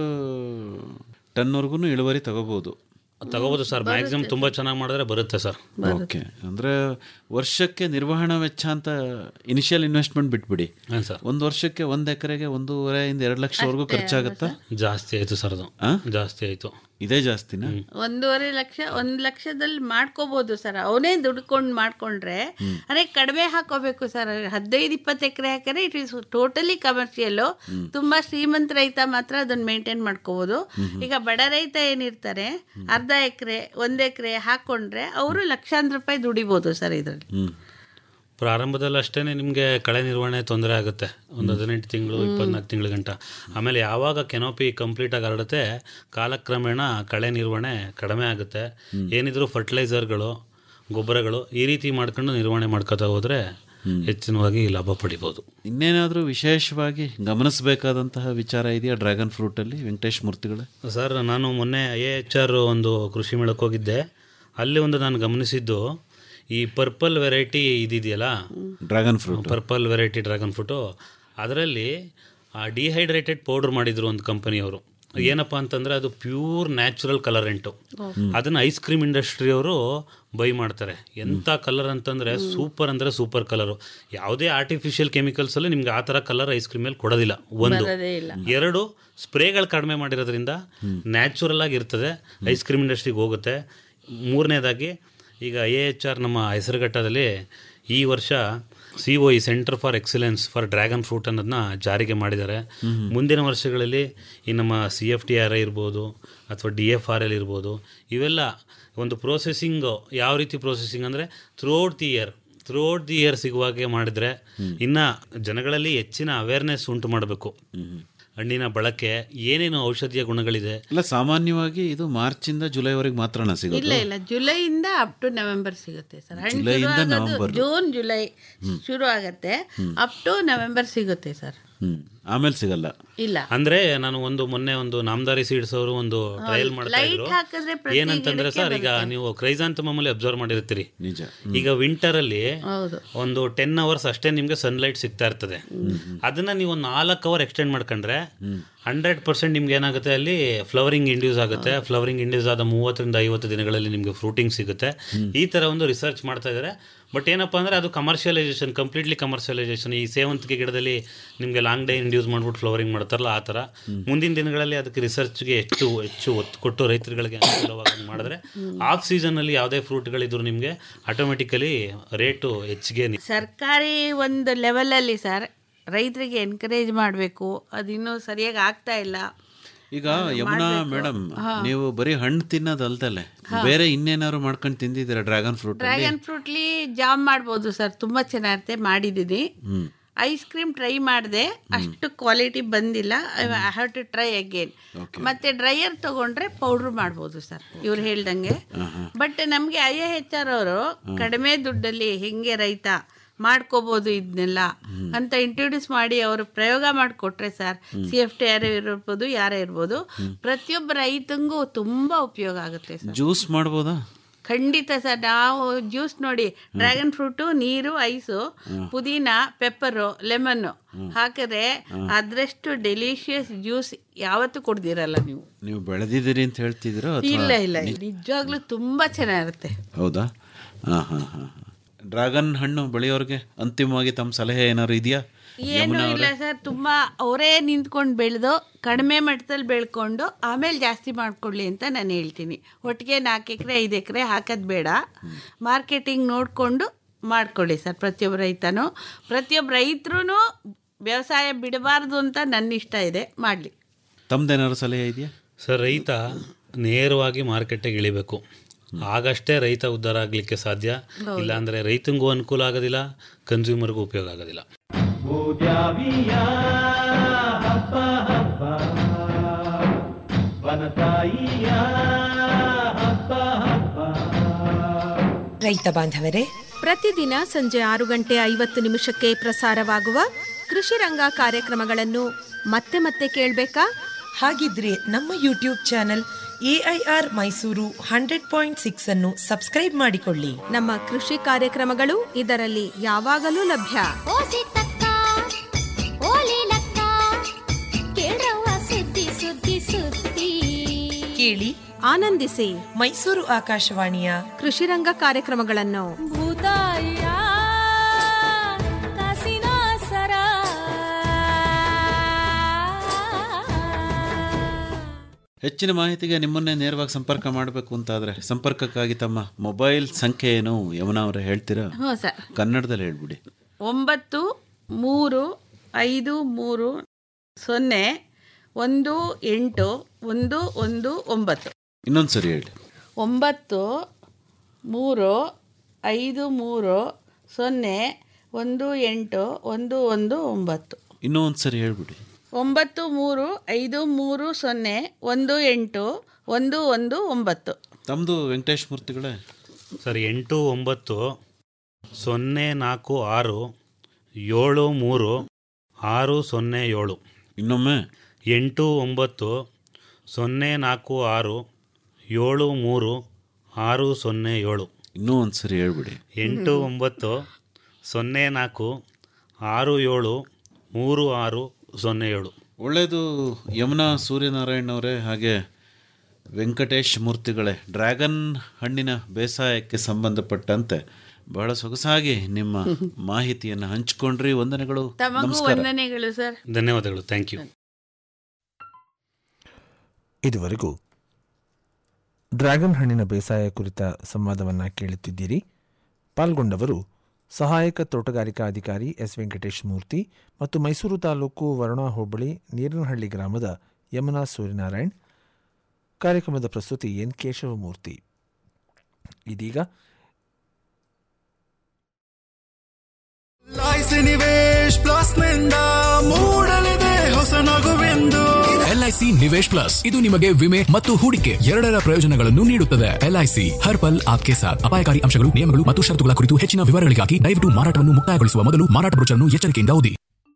ಟನ್ವರೆಗೂ ಇಳುವರಿ ತಗೋಬೋದು ತಗೋಬೋದು ಸರ್ ಮ್ಯಾಕ್ಸಿಮಮ್ ತುಂಬ ಚೆನ್ನಾಗಿ ಮಾಡಿದ್ರೆ ಬರುತ್ತೆ ಸರ್ ಓಕೆ ಅಂದರೆ ವರ್ಷಕ್ಕೆ ನಿರ್ವಹಣಾ ವೆಚ್ಚ ಅಂತ ಇನಿಷಿಯಲ್ ಇನ್ವೆಸ್ಟ್ಮೆಂಟ್ ಬಿಟ್ಬಿಡಿ ಹಾಂ ಸರ್ ಒಂದು ವರ್ಷಕ್ಕೆ ಒಂದು ಎಕರೆಗೆ ಒಂದೂವರೆಯಿಂದ ಎರಡು ಲಕ್ಷವರೆಗೂ ಖರ್ಚಾಗುತ್ತಾ ಜಾಸ್ತಿ ಆಯಿತು ಸರ್ ಅದು ಆ? ಜಾಸ್ತಿ ಆಯಿತು ಇದೇ ಜಾಸ್ತಿನಾ ಒಂದೂವರೆ ಲಕ್ಷ ಒಂದು ಲಕ್ಷದಲ್ಲಿ ಮಾಡ್ಕೋಬೋದು ಸರ್ ಅವನೇ ದುಡ್ಕೊಂಡು ಮಾಡ್ಕೊಂಡ್ರೆ ಅದೇ ಕಡಿಮೆ ಹಾಕೋಬೇಕು ಸರ್ ಹದಿನೈದು ಇಪ್ಪತ್ತು ಎಕರೆ ಹಾಕಿದ್ರೆ ಇಟ್ ಇಸ್ ಟೋಟಲಿ ಕಮರ್ಷಿಯಲ್ಲು ತುಂಬ ಶ್ರೀಮಂತ ರೈತ ಮಾತ್ರ ಅದನ್ನ ಮೇಂಟೈನ್ ಮಾಡ್ಕೋಬೋದು ಈಗ ಬಡ ರೈತ ಏನಿರ್ತಾರೆ ಅರ್ಧ ಎಕರೆ ಒಂದು ಎಕರೆ ಹಾಕೊಂಡ್ರೆ ಅವರು ಲಕ್ಷಾಂತರ ರೂಪಾಯಿ ದುಡಿಬೋದು ಸರ್ ಇದರಲ್ಲಿ ಹ್ಞೂ ಪ್ರಾರಂಭದಲ್ಲಿ ಅಷ್ಟೇ ನಿಮಗೆ ಕಳೆ ನಿರ್ವಹಣೆ ತೊಂದರೆ ಆಗುತ್ತೆ ಒಂದು ಹದಿನೆಂಟು ತಿಂಗಳು ಇಪ್ಪತ್ನಾಲ್ಕು ತಿಂಗಳ ಗಂಟ ಆಮೇಲೆ ಯಾವಾಗ ಕೆನೋಪಿ ಕಂಪ್ಲೀಟಾಗಿ ಹರಡುತ್ತೆ ಕಾಲಕ್ರಮೇಣ ಕಳೆ ನಿರ್ವಹಣೆ ಕಡಿಮೆ ಆಗುತ್ತೆ ಏನಿದ್ರು ಫರ್ಟಿಲೈಸರ್ಗಳು ಗೊಬ್ಬರಗಳು ಈ ರೀತಿ ಮಾಡ್ಕೊಂಡು ನಿರ್ವಹಣೆ ಮಾಡ್ಕೋತಾ ಹೋದರೆ ಹೆಚ್ಚಿನವಾಗಿ ಲಾಭ ಪಡಿಬೋದು ಇನ್ನೇನಾದರೂ ವಿಶೇಷವಾಗಿ ಗಮನಿಸಬೇಕಾದಂತಹ ವಿಚಾರ ಇದೆಯಾ ಡ್ರ್ಯಾಗನ್ ಫ್ರೂಟಲ್ಲಿ ವೆಂಕಟೇಶ್ ಮೂರ್ತಿಗಳೇ ಸರ್ ನಾನು ಮೊನ್ನೆ ಐ ಎಚ್ ಆರ್ ಒಂದು ಕೃಷಿ ಮೇಳಕ್ಕೆ ಹೋಗಿದ್ದೆ ಅಲ್ಲಿ ಒಂದು ನಾನು ಗಮನಿಸಿದ್ದು ಈ ಪರ್ಪಲ್ ವೆರೈಟಿ ಇದಿದೆಯಲ್ಲ dragon fruit purple variety dragon fruit ಅದರಲ್ಲಿ ಡಿಹೈಡ್ರೇಟೆಡ್ ಪೌಡರ್ ಮಾಡಿದ್ರು ಒಂದು ಕಂಪನಿಯವರು ಏನಪ್ಪ ಅಂತಂದರೆ ಅದು ಪ್ಯೂರ್ ನ್ಯಾಚುರಲ್ ಕಲರೆಂಟು ಅದನ್ನು ಐಸ್ ಕ್ರೀಮ್ ಇಂಡಸ್ಟ್ರಿಯವರು ಬೈ ಮಾಡ್ತಾರೆ ಎಂಥ ಕಲರ್ ಅಂತಂದರೆ ಸೂಪರ್ ಅಂದರೆ ಸೂಪರ್ ಕಲರು ಯಾವುದೇ ಆರ್ಟಿಫಿಷಿಯಲ್ ಕೆಮಿಕಲ್ಸಲ್ಲಿ ನಿಮ್ಗೆ ಆ ಥರ ಕಲರ್ ಐಸ್ ಕ್ರೀಮಲ್ಲಿ ಕೊಡೋದಿಲ್ಲ ಒಂದು ಎರಡು ಸ್ಪ್ರೇಗಳು ಕಡಿಮೆ ಮಾಡಿರೋದ್ರಿಂದ ನ್ಯಾಚುರಲ್ ಆಗಿ ಇರ್ತದೆ ಐಸ್ ಕ್ರೀಮ್ ಇಂಡಸ್ಟ್ರಿಗೆ ಹೋಗುತ್ತೆ ಮೂರನೇದಾಗಿ ಈಗ ಎ ಎಚ್ ಆರ್ ನಮ್ಮ ಹೆಸರುಘಟ್ಟದಲ್ಲಿ ಈ ವರ್ಷ C O E centre for excellence for dragon fruit ಅನ್ನೋದನ್ನ ಜಾರಿಗೆ ಮಾಡಿದ್ದಾರೆ ಮುಂದಿನ ವರ್ಷಗಳಲ್ಲಿ ಈ ನಮ್ಮ C F T R I ಇರ್ಬೋದು ಅಥವಾ ಡಿ ಎಫ್ ಆರ್ ಎಲ್ ಇರ್ಬೋದು ಇವೆಲ್ಲ ಒಂದು ಪ್ರೋಸೆಸಿಂಗು ಯಾವ ರೀತಿ ಪ್ರೋಸೆಸಿಂಗ್ ಅಂದರೆ throughout the year throughout the year ಸಿಗುವಾಗೆ ಮಾಡಿದರೆ ಇನ್ನು ಜನಗಳಲ್ಲಿ ಹೆಚ್ಚಿನ ಅವೇರ್ನೆಸ್ ಉಂಟು ಮಾಡಬೇಕು ಹಣ್ಣಿನ ಬಳಕೆ ಏನೇನು ಔಷಧೀಯ ಗುಣಗಳಿದೆ ಇಲ್ಲ ಸಾಮಾನ್ಯವಾಗಿ ಇದು ಮಾರ್ಚಿಂದ ಜುಲೈವರೆಗೆ ಮಾತ್ರನಾ ಸಿಗೋದು ಇಲ್ಲ ಇಲ್ಲ ಜುಲೈಯಿಂದ ಅಪ್ ಟು ನವೆಂಬರ್ ಸಿಗುತ್ತೆ ಸರ್ ಹಣ್ಣು ಶುರು ಜುಲೈಯಿಂದ ಆಗೋದು ನವೆಂಬರ್. ಜೂನ್ ಜುಲೈ ಶುರು ಆಗತ್ತೆ ಅಪ್ ಟು ನವೆಂಬರ್ ಸಿಗುತ್ತೆ ಸರ್ ಹ್ಞೂ ಆಮೇಲೆ ಸಿಗಲ್ಲ ಇಲ್ಲ ಅಂದ್ರೆ ನಾನು ಒಂದು ಮೊನ್ನೆ ಒಂದು ನಾಮದಾರಿ ಸೀಡ್ಸ್ ಅವರು ಒಂದು ಟ್ರಯಲ್ ಮಾಡ್ತಾ ಲೈಟ್ ಇದ್ರು ಹಾಕಿದ್ರೆ ಪ್ರತಿ ಏನಂತಂದ್ರೆ ಸರ್ ಈಗ ನೀವು ಕ್ರೈಸಾಂತಮಲ್ಲಿ ಅಬ್ಸರ್ವ್ ಮಾಡಿರ್ತೀರಿ ನಿಜ ಈಗ ವಿಂಟರ್ ಅಲ್ಲಿ ಹೌದು ಒಂದು ಟೆನ್ ಅವರ್ಸ್ ಅಷ್ಟೇ ನಿಮ್ಗೆ ಸನ್ಲೈಟ್ ಸಿಗ್ತಾ ಇರ್ತದೆ ಅದನ್ನ ನೀವು ಒಂದು ನಾಲ್ಕು ಅವರ್ ಎಕ್ಸ್ಟೆಂಡ್ ಮಾಡ್ಕೊಂಡ್ರೆ ಹಂಡ್ರೆಡ್ ಪರ್ಸೆಂಟ್ ನಿಮ್ಗೆ ಏನಾಗುತ್ತೆ ಅಲ್ಲಿ ಫ್ಲವರಿಂಗ್ ಇಂಡ್ಯೂಸ್ ಆಗುತ್ತೆ ಫ್ಲವರಿಂಗ್ ಇಂಡ್ಯೂಸ್ ಆದ ಮೂವತ್ತರಿಂದ ಐವತ್ತು ದಿನಗಳಲ್ಲಿ ನಿಮ್ಗೆ ಫ್ರೂಟಿಂಗ್ ಸಿಗುತ್ತೆ ಈ ತರ ಒಂದು ರಿಸರ್ಚ್ ಮಾಡ್ತಾ ಇದ್ದಾರೆ ಬಟ್ ಏನಪ್ಪಾ ಅಂದ್ರೆ ಅದು ಕಮರ್ಷಿಯಲೈಸೇಷನ್ ಕಂಪ್ಲೀಟ್ಲಿ ಕಮರ್ಷಿಯಲೈಸೇಷನ್ ಈ ಸೇವಂತಿಗೆ ಗಿಡದಲ್ಲಿ ನಿಮಗೆ ಲಾಂಗ್ ಡೇ ಇಂಡ್ಯೂಸ್ ಮಾಡ್ಬಿಟ್ಟು ಫ್ಲವರಿಂಗ್ ಮಾಡ್ತಾರಲ್ಲ ಆ ಥರ ಮುಂದಿನ ದಿನಗಳಲ್ಲಿ ಅದಕ್ಕೆ ರಿಸರ್ಚ್ಗೆ ಹೆಚ್ಚು ಹೆಚ್ಚು ಒತ್ತು ಕೊಟ್ಟು ರೈತರುಗಳಿಗೆ ಅನುಕೂಲವಾಗಿ ಮಾಡಿದ್ರೆ ಆಫ್ ಸೀಸನಲ್ಲಿ ಯಾವುದೇ ಫ್ರೂಟ್ಗಳಿದ್ರು ನಿಮಗೆ ಆಟೋಮೆಟಿಕಲಿ ರೇಟು ಹೆಚ್ಚಿಗೆ ನಿ- ಸರ್ಕಾರಿ ಒಂದು ಲೆವೆಲಲ್ಲಿ ಸರ್ ರೈತರಿಗೆ ಎನ್ಕರೇಜ್ ಮಾಡಬೇಕು ಅದಿನ್ನೂ ಸರಿಯಾಗಿ ಆಗ್ತಾ ಇಲ್ಲ ಈಗ ಯಮುನಾ ಮೇಡಮ್ ನೀವು ಬರೀ ಹಣ್ಣು ತಿನ್ನೋದಲ್ದಲೆ ಬೇರೆ ಇನ್ನೇನಾದ್ರು ಮಾಡ್ಕೊಂಡು ತಿಂದಿದ್ದೀರಾ ಡ್ರ್ಯಾಗನ್ ಫ್ರೂಟ್ ಡ್ರ್ಯಾಗನ್ ಫ್ರೂಟ್ಲಿ ಜಾಮ್ ಮಾಡ್ಬೋದು ಸರ್ ತುಂಬ ಚೆನ್ನಾಗಿರುತ್ತೆ ಮಾಡಿದ್ದೀನಿ ಐಸ್ ಕ್ರೀಮ್ ಟ್ರೈ ಮಾಡಿದೆ ಅಷ್ಟು ಕ್ವಾಲಿಟಿ ಬಂದಿಲ್ಲ I have to try again ಮತ್ತೆ ಡ್ರೈಯರ್ ತಗೊಂಡ್ರೆ ಪೌಡ್ರ್ ಮಾಡ್ಬೋದು ಸರ್ ಇವ್ರು ಹೇಳ್ದಂಗೆ ಬಟ್ ನಮಗೆ ಐ ಎ ಎಚ್ ಆರ್ ಅವರು ಕಡಿಮೆ ದುಡ್ಡಲ್ಲಿ ಹೆಂಗೆ ರೈತ ಮಾಡ್ಕೋಬೋದು ಇದನ್ನೆಲ್ಲ ಅಂತ ಇಂಟ್ರೊಡ್ಯೂಸ್ ಮಾಡಿ ಅವರು ಪ್ರಯೋಗ ಮಾಡಿಕೊಟ್ರೆ ಸರ್ ಸಿ ಎಫ್ ಟಿ ಯಾರೇ ಇರ್ಬೋದು ಯಾರೇ ಇರ್ಬೋದು ಪ್ರತಿಯೊಬ್ಬ ರೈತಂಗೂ ತುಂಬ ಉಪಯೋಗ ಆಗುತ್ತೆ ಸರ್ ಜ್ಯೂಸ್ ಮಾಡ್ಬೋದಾ ಖಂಡಿತ ಸರ್ ನಾವು ಜ್ಯೂಸ್ ನೋಡಿ ಡ್ರ್ಯಾಗನ್ ಫ್ರೂಟು ನೀರು ಐಸು ಪುದೀನ ಪೆಪ್ಪರು ಲೆಮನ್ನು ಹಾಕಿದ್ರೆ ಅದರಷ್ಟು ಡೆಲಿಷಿಯಸ್ ಜ್ಯೂಸ್ ಯಾವತ್ತೂ ಕುಡ್ದಿರಲ್ಲ ನೀವು ನೀವು ಬೆಳೆದಿದ್ದೀರಿ ಅಂತ ಹೇಳ್ತಿದ್ದೀರಾ ಅಥವಾ ಇಲ್ಲ ಇಲ್ಲ ನಿಜವಾಗ್ಲೂ ತುಂಬ ಚೆನ್ನಾಗಿರುತ್ತೆ ಹೌದಾ ಹಾಂ ಹಾಂ ಹಾಂ ಡ್ರ್ಯಾಗನ್ ಹಣ್ಣು ಬೆಳೆಯೋರಿಗೆ ಅಂತಿಮವಾಗಿ ತಮ್ಮ ಸಲಹೆ ಏನಾದ್ರು ಇದೆಯಾ ಏನೂ ಇಲ್ಲ ಸರ್ ತುಂಬ ಅವರೇ ನಿಂತ್ಕೊಂಡು ಬೆಳೆದು ಕಡಿಮೆ ಮಟ್ಟದಲ್ಲಿ ಬೆಳ್ಕೊಂಡು ಆಮೇಲೆ ಜಾಸ್ತಿ ಮಾಡ್ಕೊಳ್ಳಿ ಅಂತ ನಾನು ಹೇಳ್ತೀನಿ ಒಟ್ಟಿಗೆ ನಾಲ್ಕು ಎಕರೆ ಐದು ಎಕರೆ ಹಾಕೋದು ಬೇಡ ಮಾರ್ಕೆಟಿಂಗ್ ನೋಡಿಕೊಂಡು ಮಾಡ್ಕೊಳ್ಳಿ ಸರ್ ಪ್ರತಿಯೊಬ್ಬ ರೈತನೂ ಪ್ರತಿಯೊಬ್ಬ ರೈತರೂ ವ್ಯವಸಾಯ ಬಿಡಬಾರ್ದು ಅಂತ ನನ್ನ ಇಷ್ಟ ಇದೆ ಮಾಡಲಿ ತಮ್ದೇನಾದ್ರು ಸಲಹೆ ಇದೆಯಾ ಸರ್ ರೈತ ನೇರವಾಗಿ ಮಾರ್ಕೆಟಿಗೆ ಇಳಿಬೇಕು ಆಗಷ್ಟೇ ರೈತ ಉದ್ಧಾರ ಆಗಲಿಕ್ಕೆ ಸಾಧ್ಯ ಇಲ್ಲಾಂದರೆ ರೈತಂಗೂ ಅನುಕೂಲ ಆಗೋದಿಲ್ಲ ಕನ್ಸ್ಯೂಮರ್ಗೂ ಉಪಯೋಗ ಆಗೋದಿಲ್ಲ ರೈತ ಬಾಂಧವರೇ ಪ್ರತಿದಿನ ಸಂಜೆ ಆರು ಗಂಟೆ ಐವತ್ತು ನಿಮಿಷಕ್ಕೆ ಪ್ರಸಾರವಾಗುವ ಕೃಷಿ ರಂಗ ಕಾರ್ಯಕ್ರಮಗಳನ್ನು ಮತ್ತೆ ಮತ್ತೆ ಕೇಳಬೇಕಾ ಹಾಗಿದ್ರೆ ನಮ್ಮ YouTube channel AIR Mysuru hundred point six ಅನ್ನು ಸಬ್ಸ್ಕ್ರೈಬ್ ಮಾಡಿಕೊಳ್ಳಿ ನಮ್ಮ ಕೃಷಿ ಕಾರ್ಯಕ್ರಮಗಳು ಇದರಲ್ಲಿ ಯಾವಾಗಲೂ ಲಭ್ಯ ಓಸಿ ತಕ್ಕ ಓಲಿ ಲಕ್ಕ ಕೇಳವ್ವ ಸುದ್ದಿ ಸುದ್ದಿ ಸುದ್ದಿ ಕೇಳಿ ಆನಂದಿಸಿ ಮೈಸೂರು ಆಕಾಶವಾಣಿಯ ಕೃಷಿ ರಂಗ ಕಾರ್ಯಕ್ರಮಗಳನ್ನು ಭೂತಾಯ ಕಾಸಿನ ಸರ ಹೆಚ್ಚಿನ ಮಾಹಿತಿಗೆ ನಿಮ್ಮನ್ನೇ ನೇರವಾಗಿ ಸಂಪರ್ಕ ಮಾಡಬೇಕು ಅಂತಾದರೆ ಸಂಪರ್ಕಕ್ಕಾಗಿ ತಮ್ಮ ಮೊಬೈಲ್ ಸಂಖ್ಯೆ ಏನು ಯಮುನಾ ಅವರೇ ಹೇಳ್ತೀರಾ ಹ್ಞೂ ಸರ್ ಕನ್ನಡದಲ್ಲಿ ಹೇಳ್ಬಿಡಿ ಒಂಬತ್ತು ಮೂರು ಐದು ಮೂರು ಸೊನ್ನೆ ಒಂದು ಎಂಟು ಒಂದು ಒಂದು ಒಂಬತ್ತು ಇನ್ನೊಂದು ಸರಿ ಹೇಳಿ ಒಂಬತ್ತು ಮೂರು ಐದು ಮೂರು ಸೊನ್ನೆ ಒಂದು ಎಂಟು ಒಂದು ಒಂದು ಒಂಬತ್ತು ಇನ್ನೂ ಒಂದು ಸರಿ ಹೇಳ್ಬಿಡಿ ಒಂಬತ್ತು ಮೂರು ಐದು ಮೂರು ಸೊನ್ನೆ ಒಂದು ಎಂಟು ಒಂದು ಒಂದು ಒಂಬತ್ತು ತಮ್ಮದು ವೆಂಕಟೇಶ್ ಮೂರ್ತಿಗಳೇ ಸರ್ ಎಂಟು ಒಂಬತ್ತು ಸೊನ್ನೆ ನಾಲ್ಕು ಆರು ಏಳು ಮೂರು ಆರು ಸೊನ್ನೆ ಏಳು ಇನ್ನೊಮ್ಮೆ ಎಂಟು ಒಂಬತ್ತು ಸೊನ್ನೆ ನಾಲ್ಕು ಆರು ಏಳು ಮೂರು ಆರು ಸೊನ್ನೆ ಏಳು ಇನ್ನೂ ಒಂದು ಸರಿ ಹೇಳ್ಬಿಡಿ ಎಂಟು ಒಂಬತ್ತು ಸೊನ್ನೆ ನಾಲ್ಕು ಆರು ಏಳು ಮೂರು ಆರು ಸೊನ್ನೆ ಏಳು ಒಳ್ಳೆಯದು ಯಮುನಾ ಸೂರ್ಯನಾರಾಯಣ್ ಅವರೇ ಹಾಗೆ ವೆಂಕಟೇಶ್ ಮೂರ್ತಿಗಳೇ ಡ್ರ್ಯಾಗನ್ ಹಣ್ಣಿನ ಬೇಸಾಯಕ್ಕೆ ಸಂಬಂಧಪಟ್ಟಂತೆ ಬಹಳ ಸೊಗಸಾಗಿ ನಿಮ್ಮ ಮಾಹಿತಿಯನ್ನು ಹಂಚಿಕೊಂಡ್ರಿ ವಂದನೆಗಳು ತಮಗೂ ನಮಸ್ಕಾರ ವಂದನೆಗಳು ಸರ್ ಧನ್ಯವಾದಗಳು ಥ್ಯಾಂಕ್ ಯು ಇದುವರೆಗೂ ಡ್ರ್ಯಾಗನ್ ಹಣ್ಣಿನ ಬೇಸಾಯ ಕುರಿತ ಸಂವಾದವನ್ನು ಕೇಳುತ್ತಿದ್ದೀರಿ ಪಾಲ್ಗೊಂಡವರು ಸಹಾಯಕ ತೋಟಗಾರಿಕಾ ಅಧಿಕಾರಿ ಎಸ್ ವೆಂಕಟೇಶ್ ಮೂರ್ತಿ ಮತ್ತು ಮೈಸೂರು ತಾಲೂಕು ವರುಣಾ ಹೋಬಳಿ ನೀರನಹಳ್ಳಿ ಗ್ರಾಮದ ಯಮುನಾ ಸೂರ್ಯನಾರಾಯಣ್ ಕಾರ್ಯಕ್ರಮದ ಪ್ರಸ್ತುತಿ ಎನ್ ಕೇಶವಮೂರ್ತಿ ಇದೀಗ ಎಲ್ಐಸಿ ನಿವೇಶ್ ಪ್ಲಸ್ ನಿಂದ ಮೂಡಲಿದೆ ಹೊಸ ನಗುವೆಂದು ಎಲ್ಐಸಿ ನಿವೇಶ್ ಪ್ಲಸ್ ಇದು ನಿಮಗೆ ವಿಮೆ ಮತ್ತು ಹೂಡಿಕೆ ಎರಡರ ಪ್ರಯೋಜನಗಳನ್ನು ನೀಡುತ್ತದೆ ಎಲ್ಐಸಿ ಹರ್ ಪಲ್ ಆಪ್ಕೆ ಸಾಥ್ ಅಪಾಯಕಾರಿ ಅಂಶಗಳು ನಿಯಮಗಳು ಮತ್ತು ಷರತ್ತುಗಳ ಕುರಿತು ಹೆಚ್ಚಿನ ವಿವರಗಳಿಗಾಗಿ ದಯವಿಟ್ಟು ಮಾರಾಟವನ್ನು ಮುಕ್ತಾಯಗೊಳಿಸುವ ಮೊದಲು ಮಾರಾಟ ಬ್ರೋಚರ್ನ್ನು ಎಚ್ಚರಿಕೆಯಿಂದ ಓದಿ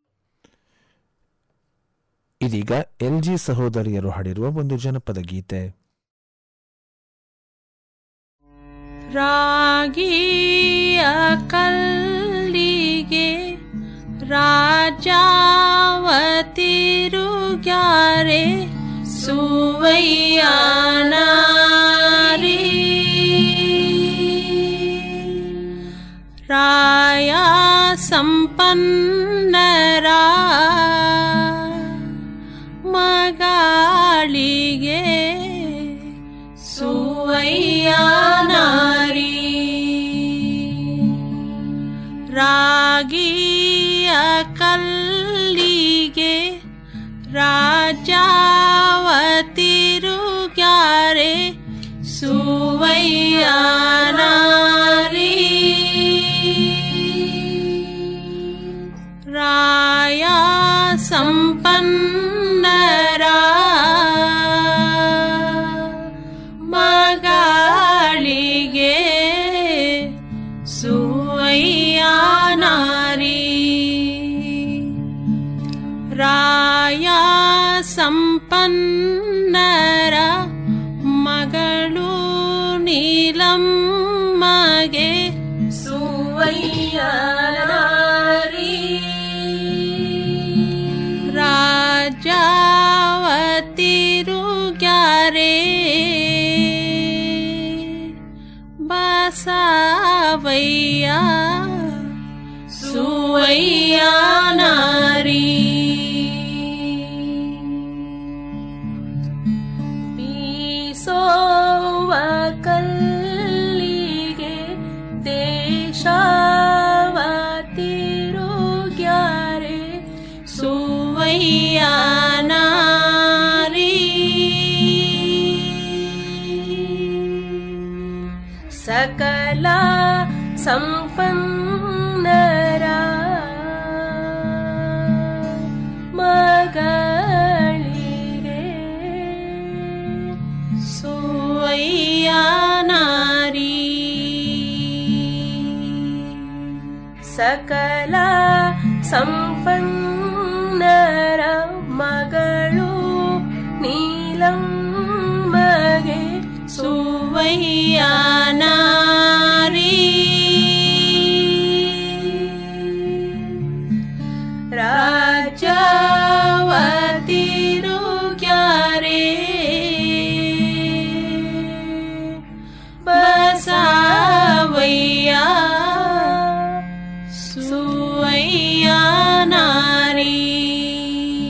ಇದೀಗ ಎಲ್ಜಿ ಸಹೋದರಿಯರು ಹಾಡಿರುವ ಒಂದು ಜನಪದ ಗೀತೆ ರಾಗಿಯ ಕಲ್ಲಿಗೆ ರಾಜಾವತಿರುಗ್ಯಾರೆ ಸುವಯ್ಯನಾರಿ ರಾಯ ಸಂಪನ್ನರ ಮಗಳಿಗೆ ಸುವಯ್ಯನಾರಿ ರಾಗಿಯ ಕಲ್ಲಿಗೆ ರಾಜಾವತಿರುಗ್ಯಾರೆ ಸುವಯ್ಯನಾರಿ ರಾಯ ಸಂಪನ್ನರ ಮಗಳಿಗೆ ಸುವಯ್ಯನಾರಿ ರಾಯ ಸಂಪನ್ನರ ಮಗಳು ನೀಲಮ್ಮಗೆ ಸುವಯ್ಯನಾರಿ ರಾಜಾವತಿರುಗ್ಯಾರೆ ಬಸವಯ್ಯ ಸುವಯ್ಯನಾರಿ ಬೀಸೋವ ಕಲ್ಲಿಗೆ ದೇಶವತಿರುಗ್ಯಾರೆ ಸುವಯ್ಯನಾರಿ ಸಕಲ ಸಂಪನ್ನರ ಮಗಳು ನೀಲಮ್ಮಗೆ ಸುವಯ್ಯ